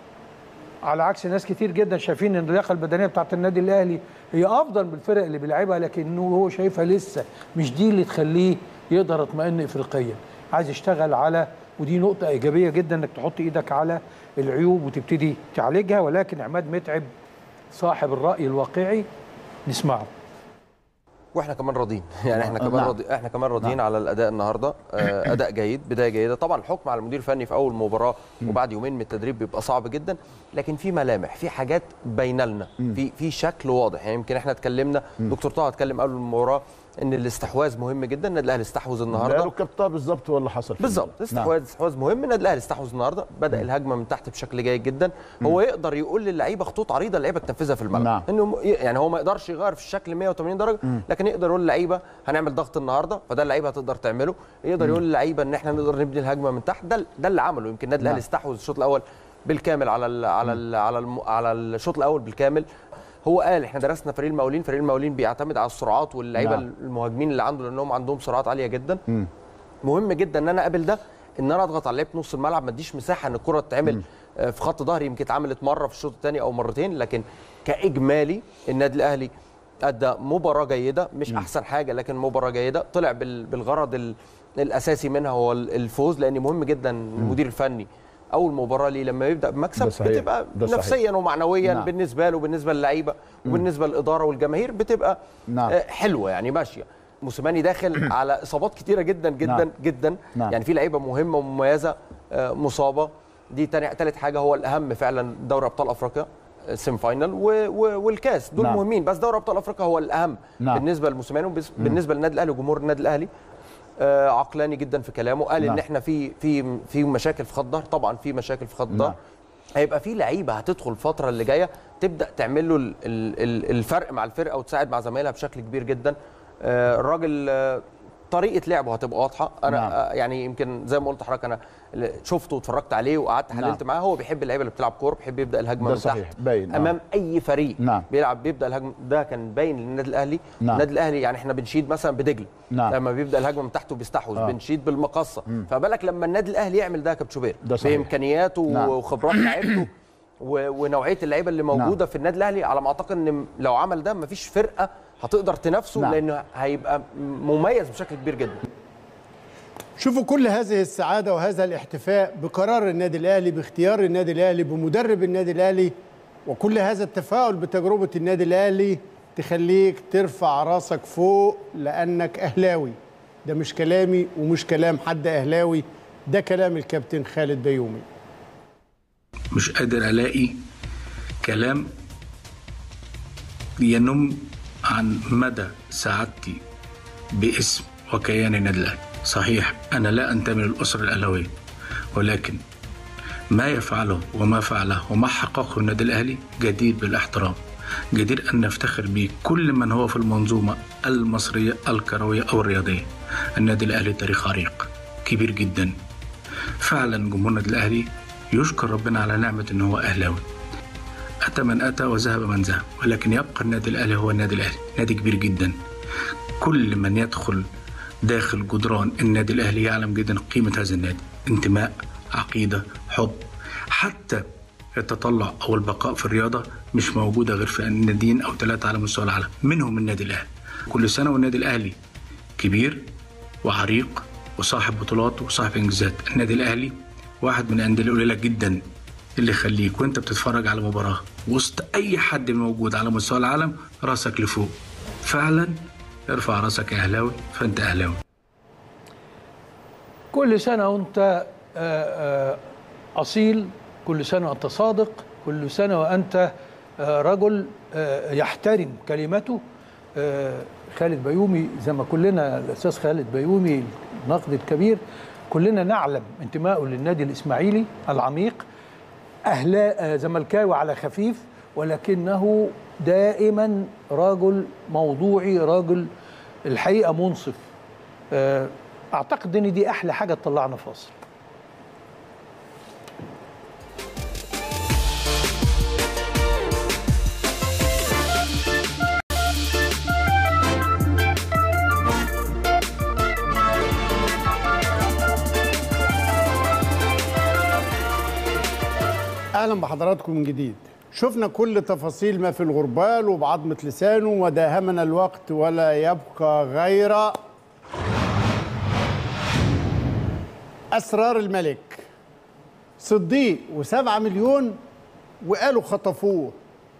على عكس ناس كتير جدا شايفين ان اللياقه البدنيه بتاعت النادي الاهلي هي افضل من الفرق اللي بيلعبها لكنه هو شايفها لسه مش دي اللي تخليه يقدر يطمئن افريقيا عايز يشتغل على ودي نقطه ايجابيه جدا انك تحط ايدك على العيوب وتبتدي تعالجها ولكن عماد متعب صاحب الراي الواقعي نسمعه واحنا كمان راضيين يعني احنا كمان نعم. راضي احنا كمان راضيين على الاداء النهارده آه، اداء جيد بدايه جيده طبعا الحكم على المدير الفني في اول مباراه وبعد يومين من التدريب بيبقى صعب جدا لكن في ملامح في حاجات باينه لنا في في شكل واضح يعني يمكن احنا اتكلمنا دكتور طه اتكلم قبل المباراه ان الاستحواذ مهم جدا النادي الاهلي استحوذ النهارده قالوا كابتن بالظبط هو اللي حصل فيه. بالظبط نعم. استحواذ استحواذ مهم النادي الاهلي استحوذ النهارده بدا الهجمه من تحت بشكل جيد جدا هو يقدر يقول للعيبه خطوط عريضه اللعيبه تنفذها في الملعب نعم. انه م- يعني هو ما يقدرش يغير في الشكل 180 درجه لكن يقدر يقول للعيبه هنعمل ضغط النهارده فده اللعيبه هتقدر تعمله يقدر يقول للعيبه ان احنا نقدر نبني الهجمه من تحت ده ده اللي عمله يمكن النادي الاهلي نعم. استحوذ الشوط الاول بالكامل على ال على ال على الم على الشوط الاول بالكامل هو قال احنا درسنا فريق المقاولين فريق المقاولين بيعتمد على السرعات واللعيبه نعم. المهاجمين اللي عنده لانهم عندهم سرعات عاليه جدا مهم جدا ان انا اقابل ده ان انا اضغط على لعيبه نص الملعب ما اديش مساحه ان الكره تتعمل آه، في خط ظهري يمكن اتعملت مره في الشوط الثاني او مرتين لكن كاجمالي النادي الاهلي ادى مباراه جيده مش احسن حاجه لكن مباراه جيده طلع بال- بالغرض ال- الاساسي منها هو ال- الفوز لان مهم جدا المدير الفني اول مباراه ليه لما يبدا ده بمكسب صحيح. بتبقى ده صحيح. نفسيا ومعنويا نعم. بالنسبه له وبالنسبه للعيبه وبالنسبه للاداره والجماهير بتبقى نعم. آه، حلوه يعني ماشيه موسيماني داخل على اصابات كتيره جدا جدا نعم. جدا نعم. يعني في لعيبه مهمه ومميزه آه، مصابه دي تاني تالت حاجه هو الاهم فعلا دوري ابطال افريقيا السيمي فاينل و... و... والكاس دول نعم. نعم. مهمين بس دوري ابطال افريقيا هو الاهم نعم. بالنسبه لموسيماني وبالنسبه للنادي الاهلي وجمهور النادي الاهلي آه عقلاني جدا في كلامه قال نعم. ان احنا في في في مشاكل في خط الظهر طبعا في مشاكل في خط الظهر نعم. هيبقى في لعيبه هتدخل الفتره اللي جايه تبدا تعمل له ال- ال- ال- الفرق مع الفرقه وتساعد مع زمايلها بشكل كبير جدا آه، الراجل آه، طريقه لعبه هتبقى واضحه انا نعم. نعم. يعني يمكن زي ما قلت لحضرتك انا اللي شفته واتفرجت عليه وقعدت نعم. حللت معاه هو بيحب اللعيبه اللي بتلعب كوره بيحب يبدا الهجمه ده من صحيح، تحت باين، آه. امام اي فريق نعم. بيلعب بيبدا الهجمه ده كان باين للنادي الاهلي نعم. النادي الاهلي يعني احنا بنشيد مثلا بدجله نعم. لما بيبدا الهجمه من تحت وبيستحوذ آه. بنشيد بالمقصه فبالك لما النادي الاهلي يعمل ده يا كابتن شوبير ده صحيح. بامكانياته نعم. وخبرات لعيبته و- ونوعيه اللعيبه اللي موجوده في النادي الاهلي على ما اعتقد ان لو عمل ده مفيش فرقه هتقدر تنافسه نعم. لانه هيبقى مميز بشكل كبير جدا شوفوا كل هذه السعادة وهذا الاحتفاء بقرار النادي الأهلي باختيار النادي الأهلي بمدرب النادي الأهلي وكل هذا التفاؤل بتجربة النادي الأهلي تخليك ترفع راسك فوق لأنك أهلاوي ده مش كلامي ومش كلام حد أهلاوي ده كلام الكابتن خالد بيومي مش قادر الاقي كلام ينم عن مدى سعادتي باسم وكيان النادي الاهلي صحيح انا لا انتمي للاسره الاهلاويه ولكن ما يفعله وما فعله وما حققه النادي الاهلي جدير بالاحترام جدير ان نفتخر به كل من هو في المنظومه المصريه الكرويه او الرياضيه النادي الاهلي تاريخ عريق كبير جدا فعلا جمهور النادي الاهلي يشكر ربنا على نعمه ان هو اهلاوي اتى من اتى وذهب من ذهب ولكن يبقى النادي الاهلي هو النادي الاهلي نادي كبير جدا كل من يدخل داخل جدران النادي الاهلي يعلم جدا قيمه هذا النادي انتماء عقيده حب حتى التطلع او البقاء في الرياضه مش موجوده غير في ناديين او ثلاثه على مستوى العالم منهم النادي الاهلي كل سنه والنادي الاهلي كبير وعريق وصاحب بطولات وصاحب انجازات النادي الاهلي واحد من الانديه القليله جدا اللي يخليك وانت بتتفرج على مباراه وسط اي حد موجود على مستوى العالم راسك لفوق فعلا ارفع راسك يا اهلاوي فانت اهلاوي كل سنة وأنت آه، آه، أصيل كل سنة وأنت صادق كل سنة وأنت آه، رجل آه، يحترم كلمته آه، خالد بيومي زي ما كلنا الأستاذ خالد بيومي الناقد الكبير كلنا نعلم انتمائه للنادي الإسماعيلي العميق أهلا آه، زملكاوي على خفيف ولكنه دائما رجل موضوعي رجل الحقيقة منصف آه، اعتقد ان دي احلى حاجه تطلعنا فاصل اهلا بحضراتكم من جديد شفنا كل تفاصيل ما في الغربال وبعظمة لسانه وداهمنا الوقت ولا يبقى غير أسرار الملك صديق وسبعة مليون وقالوا خطفوه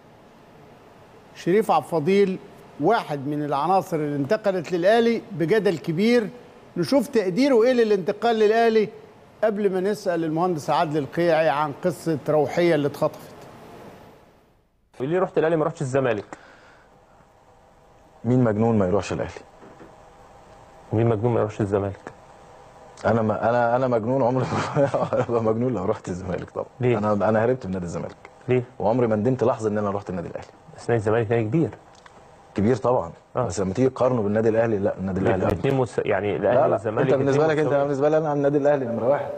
شريف عبد الفضيل واحد من العناصر اللي انتقلت للآلي بجدل كبير نشوف تقديره ايه للانتقال للآلي قبل ما نسأل المهندس عادل القيعي عن قصة روحية اللي اتخطفت ليه رحت الاهلي ما رحتش الزمالك مين مجنون ما يروحش الاهلي مين مجنون ما يروحش الزمالك انا ما انا انا مجنون عمري ما ابقى مجنون لو رحت الزمالك طبعا ليه؟ انا انا هربت من نادي الزمالك ليه وعمري ما ندمت لحظه ان انا رحت النادي الاهلي بس نادي الزمالك نادي كبير كبير طبعا آه. بس لما تيجي تقارنه بالنادي الاهلي لا النادي الاهلي أكبر. الاثنين مس... يعني لا الاهلي لا والزمالك انت بالنسبه لك الاتنين انت أنا بالنسبه لي انا النادي الاهلي نمره واحد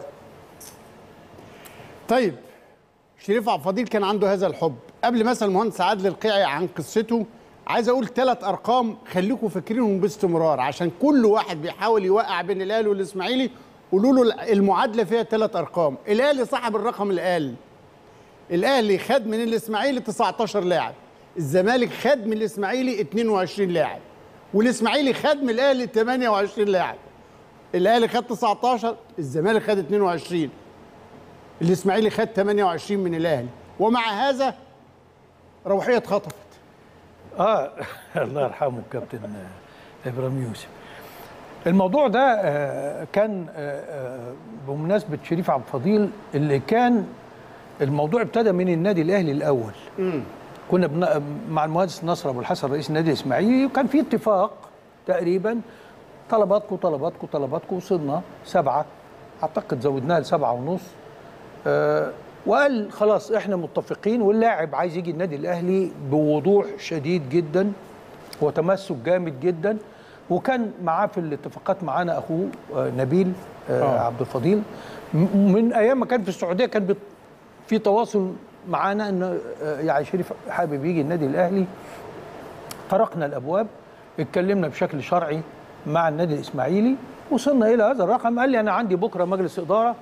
طيب شريف عبد الفضيل كان عنده هذا الحب قبل مثلا المهندس عادل القيعي عن قصته عايز اقول ثلاث ارقام خليكم فاكرينهم باستمرار عشان كل واحد بيحاول يوقع بين الاهلي والاسماعيلي قولوا له المعادله فيها ثلاث ارقام الاهلي صاحب الرقم الاقل الاهلي خد من الاسماعيلي 19 لاعب الزمالك خد من الاسماعيلي 22 لاعب والاسماعيلي خد من الاهلي 28 لاعب الاهلي خد 19 الزمالك خد 22 الاسماعيلي خد 28 من الاهلي ومع هذا روحيه اتخطفت اه الله يرحمه الكابتن آه، ابراهيم يوسف الموضوع ده آه، كان آه، آه، بمناسبه شريف عبد الفضيل اللي كان الموضوع ابتدى من النادي الاهلي الاول كنا بن... مع المهندس نصر ابو الحسن رئيس النادي الاسماعيلي وكان في اتفاق تقريبا طلباتكم طلباتكم طلباتكم وصلنا سبعه اعتقد زودناها لسبعه ونص آه وقال خلاص احنا متفقين واللاعب عايز يجي النادي الاهلي بوضوح شديد جدا وتمسك جامد جدا وكان معاه في الاتفاقات معانا اخوه آه نبيل آه آه. عبد الفضيل م- من ايام ما كان في السعوديه كان بت- في تواصل معانا ان آه، يعني شريف حابب يجي النادي الاهلي طرقنا الابواب اتكلمنا بشكل شرعي مع النادي الاسماعيلي وصلنا الى هذا الرقم قال لي انا عندي بكره مجلس اداره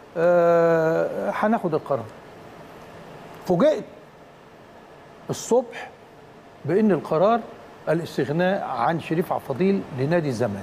آه، هناخد القرار فوجئت الصبح بان القرار الاستغناء عن شريف عبد الفضيل لنادي الزمالك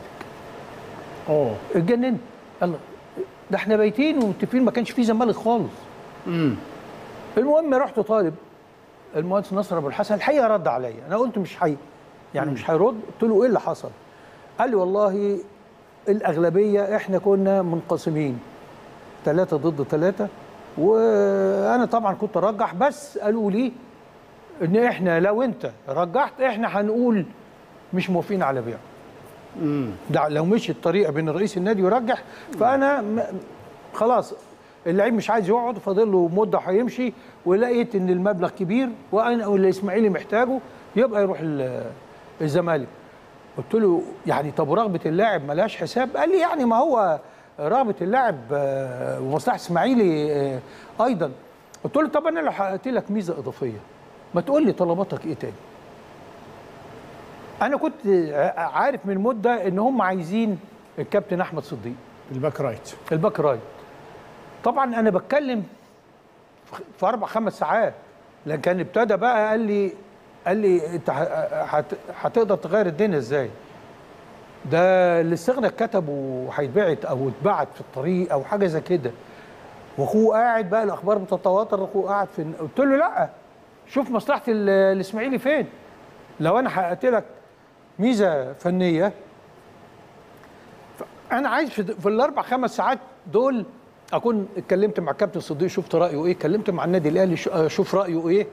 اوه اتجننت الله ده احنا بايتين ومتفقين ما كانش فيه زمالك خالص امم المهم رحت طالب المهندس نصر ابو الحسن الحقيقه رد عليا انا قلت مش حي يعني مش هيرد قلت له ايه اللي حصل قال لي والله الاغلبيه احنا كنا منقسمين ثلاثه ضد ثلاثه وانا طبعا كنت ارجح بس قالوا لي ان احنا لو انت رجحت احنا هنقول مش موافقين على بيعه امم ده لو مشي الطريقه بين رئيس النادي يرجح فانا م- خلاص اللعيب مش عايز يقعد فاضل له مده هيمشي ولقيت ان المبلغ كبير وانا والاسماعيلي محتاجه يبقى يروح ال- الزمالك قلت له يعني طب ورغبه اللاعب ملهاش حساب قال لي يعني ما هو رغبه اللاعب آه، ومصلحه الاسماعيلي آه، ايضا قلت له طب انا لو حققت لك ميزه اضافيه ما تقول لي طلباتك ايه تاني انا كنت ع- عارف من مده ان هم عايزين الكابتن احمد صديق الباك رايت الباك رايت طبعا انا بتكلم في- في اربع خمس ساعات لكن كان ابتدى بقى قال لي قال لي انت ه- هت- هتقدر تغير الدنيا ازاي ده الاستغنى اتكتب وهيتبعت او اتبعت في الطريق او حاجه زي كده واخوه قاعد بقى الاخبار بتتواتر اخوه قاعد في قلت له لا شوف مصلحه ال- الاسماعيلي فين لو انا حققت لك ميزه فنيه انا عايز في, في الاربع خمس ساعات دول اكون اتكلمت مع كابتن صديق شفت رايه ايه اتكلمت مع النادي الاهلي ش- آه، شوف رايه ايه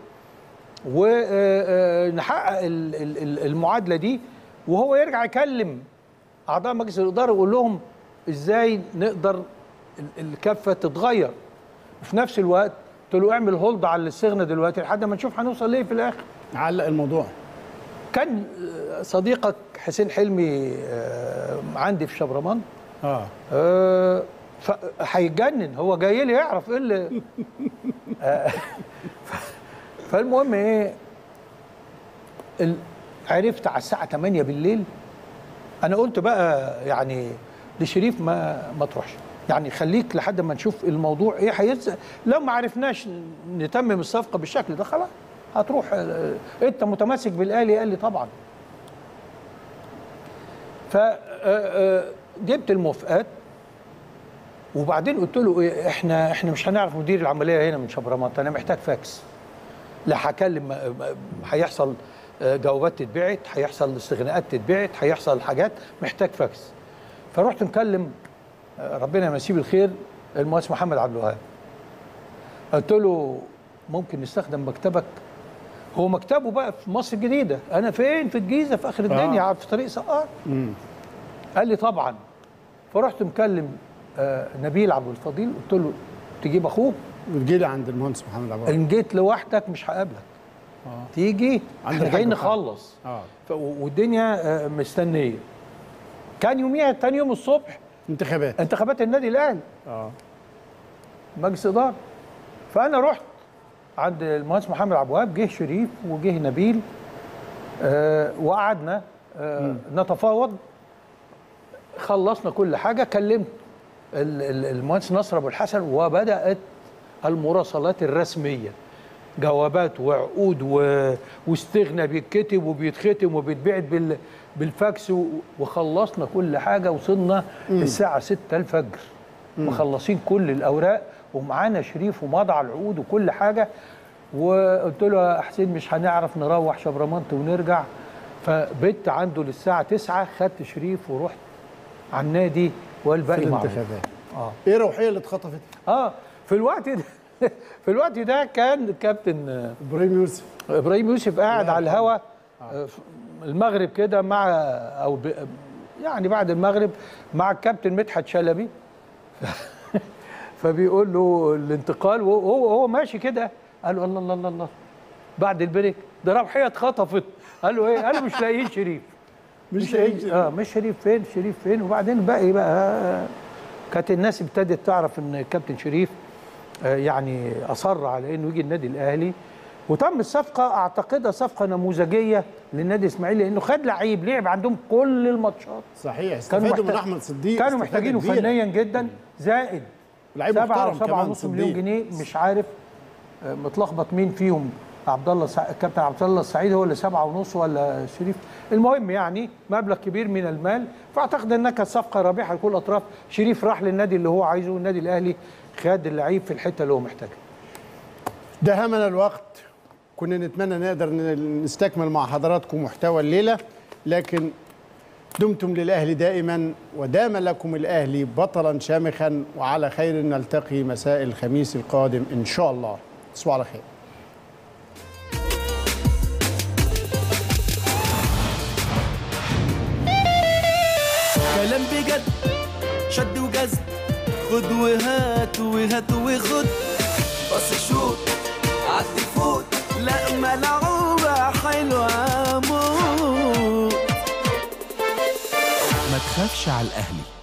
ونحقق المعادله دي وهو يرجع يكلم اعضاء مجلس الاداره ويقول لهم ازاي نقدر ال- الكفه تتغير وفي نفس الوقت قلت له اعمل هولد على الصغنى دلوقتي لحد ما نشوف هنوصل ليه في الاخر علق الموضوع كان آه، صديقك حسين حلمي آه، عندي في شبرمان اه آه، ف- هيتجنن هو جاي لي يعرف ايه اللي آه، ف- فالمهم ايه ال- عرفت على الساعه 8 بالليل انا قلت بقى يعني لشريف ما ما تروحش يعني خليك لحد ما نشوف الموضوع ايه هيز لو ما عرفناش نتمم الصفقه بالشكل ده خلاص هتروح آه، انت متمسك بالاهلي قال لي طبعا ف آه، آه، جبت الموافقات وبعدين قلت له إيه احنا احنا مش هنعرف مدير العمليه هنا من شبرمنت انا محتاج فاكس لا هكلم م- م- هيحصل آه، جوابات تتبعت هيحصل استغناءات تتبعت هيحصل حاجات محتاج فاكس فرحت مكلم آه، ربنا يمسيه بالخير المهندس محمد عبد الوهاب قلت له ممكن نستخدم مكتبك هو مكتبه بقى في مصر الجديده انا فين في الجيزه في اخر الدنيا آه. في طريق سقار قال لي طبعا فرحت مكلم آه، نبيل عبد الفضيل قلت له تجيب اخوك وتجي عند المهندس محمد عبد ان جيت لوحدك مش هقابلك آه. تيجي عند احنا الحاج جايين محمد. نخلص اه ف- والدنيا آه، مستنيه كان يوميها تاني يوم الصبح انتخابات انتخابات النادي الاهلي اه مجلس اداره فانا رحت عند المهندس محمد عبد الوهاب جه شريف وجه نبيل آه وقعدنا آه نتفاوض خلصنا كل حاجه كلمت ال- ال- المهندس نصر ابو الحسن وبدات المراسلات الرسميه جوابات وعقود و... واستغنى بيتكتب وبيتختم وبيتبعت بال... بالفاكس و... وخلصنا كل حاجه وصلنا مم. الساعه 6 الفجر مم. مخلصين كل الاوراق ومعانا شريف ومضى على العقود وكل حاجه وقلت له يا حسين مش هنعرف نروح شبرمنت ونرجع فبت عنده للساعه 9 خدت شريف ورحت على النادي والباقي في معروف. الانتخابات. اه ايه الروحيه اللي اتخطفت؟ اه في الوقت ده في الوقت ده كان الكابتن ابراهيم يوسف ابراهيم يوسف قاعد على الهوا آه، في المغرب كده مع او ب... يعني بعد المغرب مع الكابتن مدحت شلبي فبيقول له الانتقال وهو هو ماشي كده قال له الله الله الله الله بعد البريك ده روحيه اتخطفت قال له ايه؟ قال له مش لاقيين شريف مش لاقيين لاقيين- اه مش شريف فين شريف فين وبعدين باقي بقى كانت الناس ابتدت تعرف ان الكابتن شريف آه، يعني اصر على انه يجي النادي الاهلي وتم الصفقه اعتقدها صفقه نموذجيه للنادي الاسماعيلي لانه خد لعيب لعب عندهم كل الماتشات صحيح كانوا استفادوا من محتاج- احمد صديق كانوا استفادة محتاجينه كبيرة. فنيا جدا زائد لعيب سبعة محترم أو سبعة كمان ونص مليون صديق. جنيه مش عارف آه، متلخبط مين فيهم عبد الله سع... الكابتن عبد الله السعيد هو اللي سبعة ونص ولا شريف المهم يعني مبلغ كبير من المال فاعتقد انها كانت صفقه رابحه لكل الاطراف شريف راح للنادي اللي هو عايزه والنادي الاهلي خد اللعيب في الحته اللي هو محتاجها دهمنا الوقت كنا نتمنى نقدر ن- نستكمل مع حضراتكم محتوى الليله لكن دمتم للاهلي دائما ودام لكم الاهلي بطلا شامخا وعلى خير نلتقي مساء الخميس القادم ان شاء الله تصبحوا على خير كلام بجد شد وجذب خد وهات وهات وخد بص شوت عدي فوت لا ملعوبة حلوة موت ما تخافش على الأهلي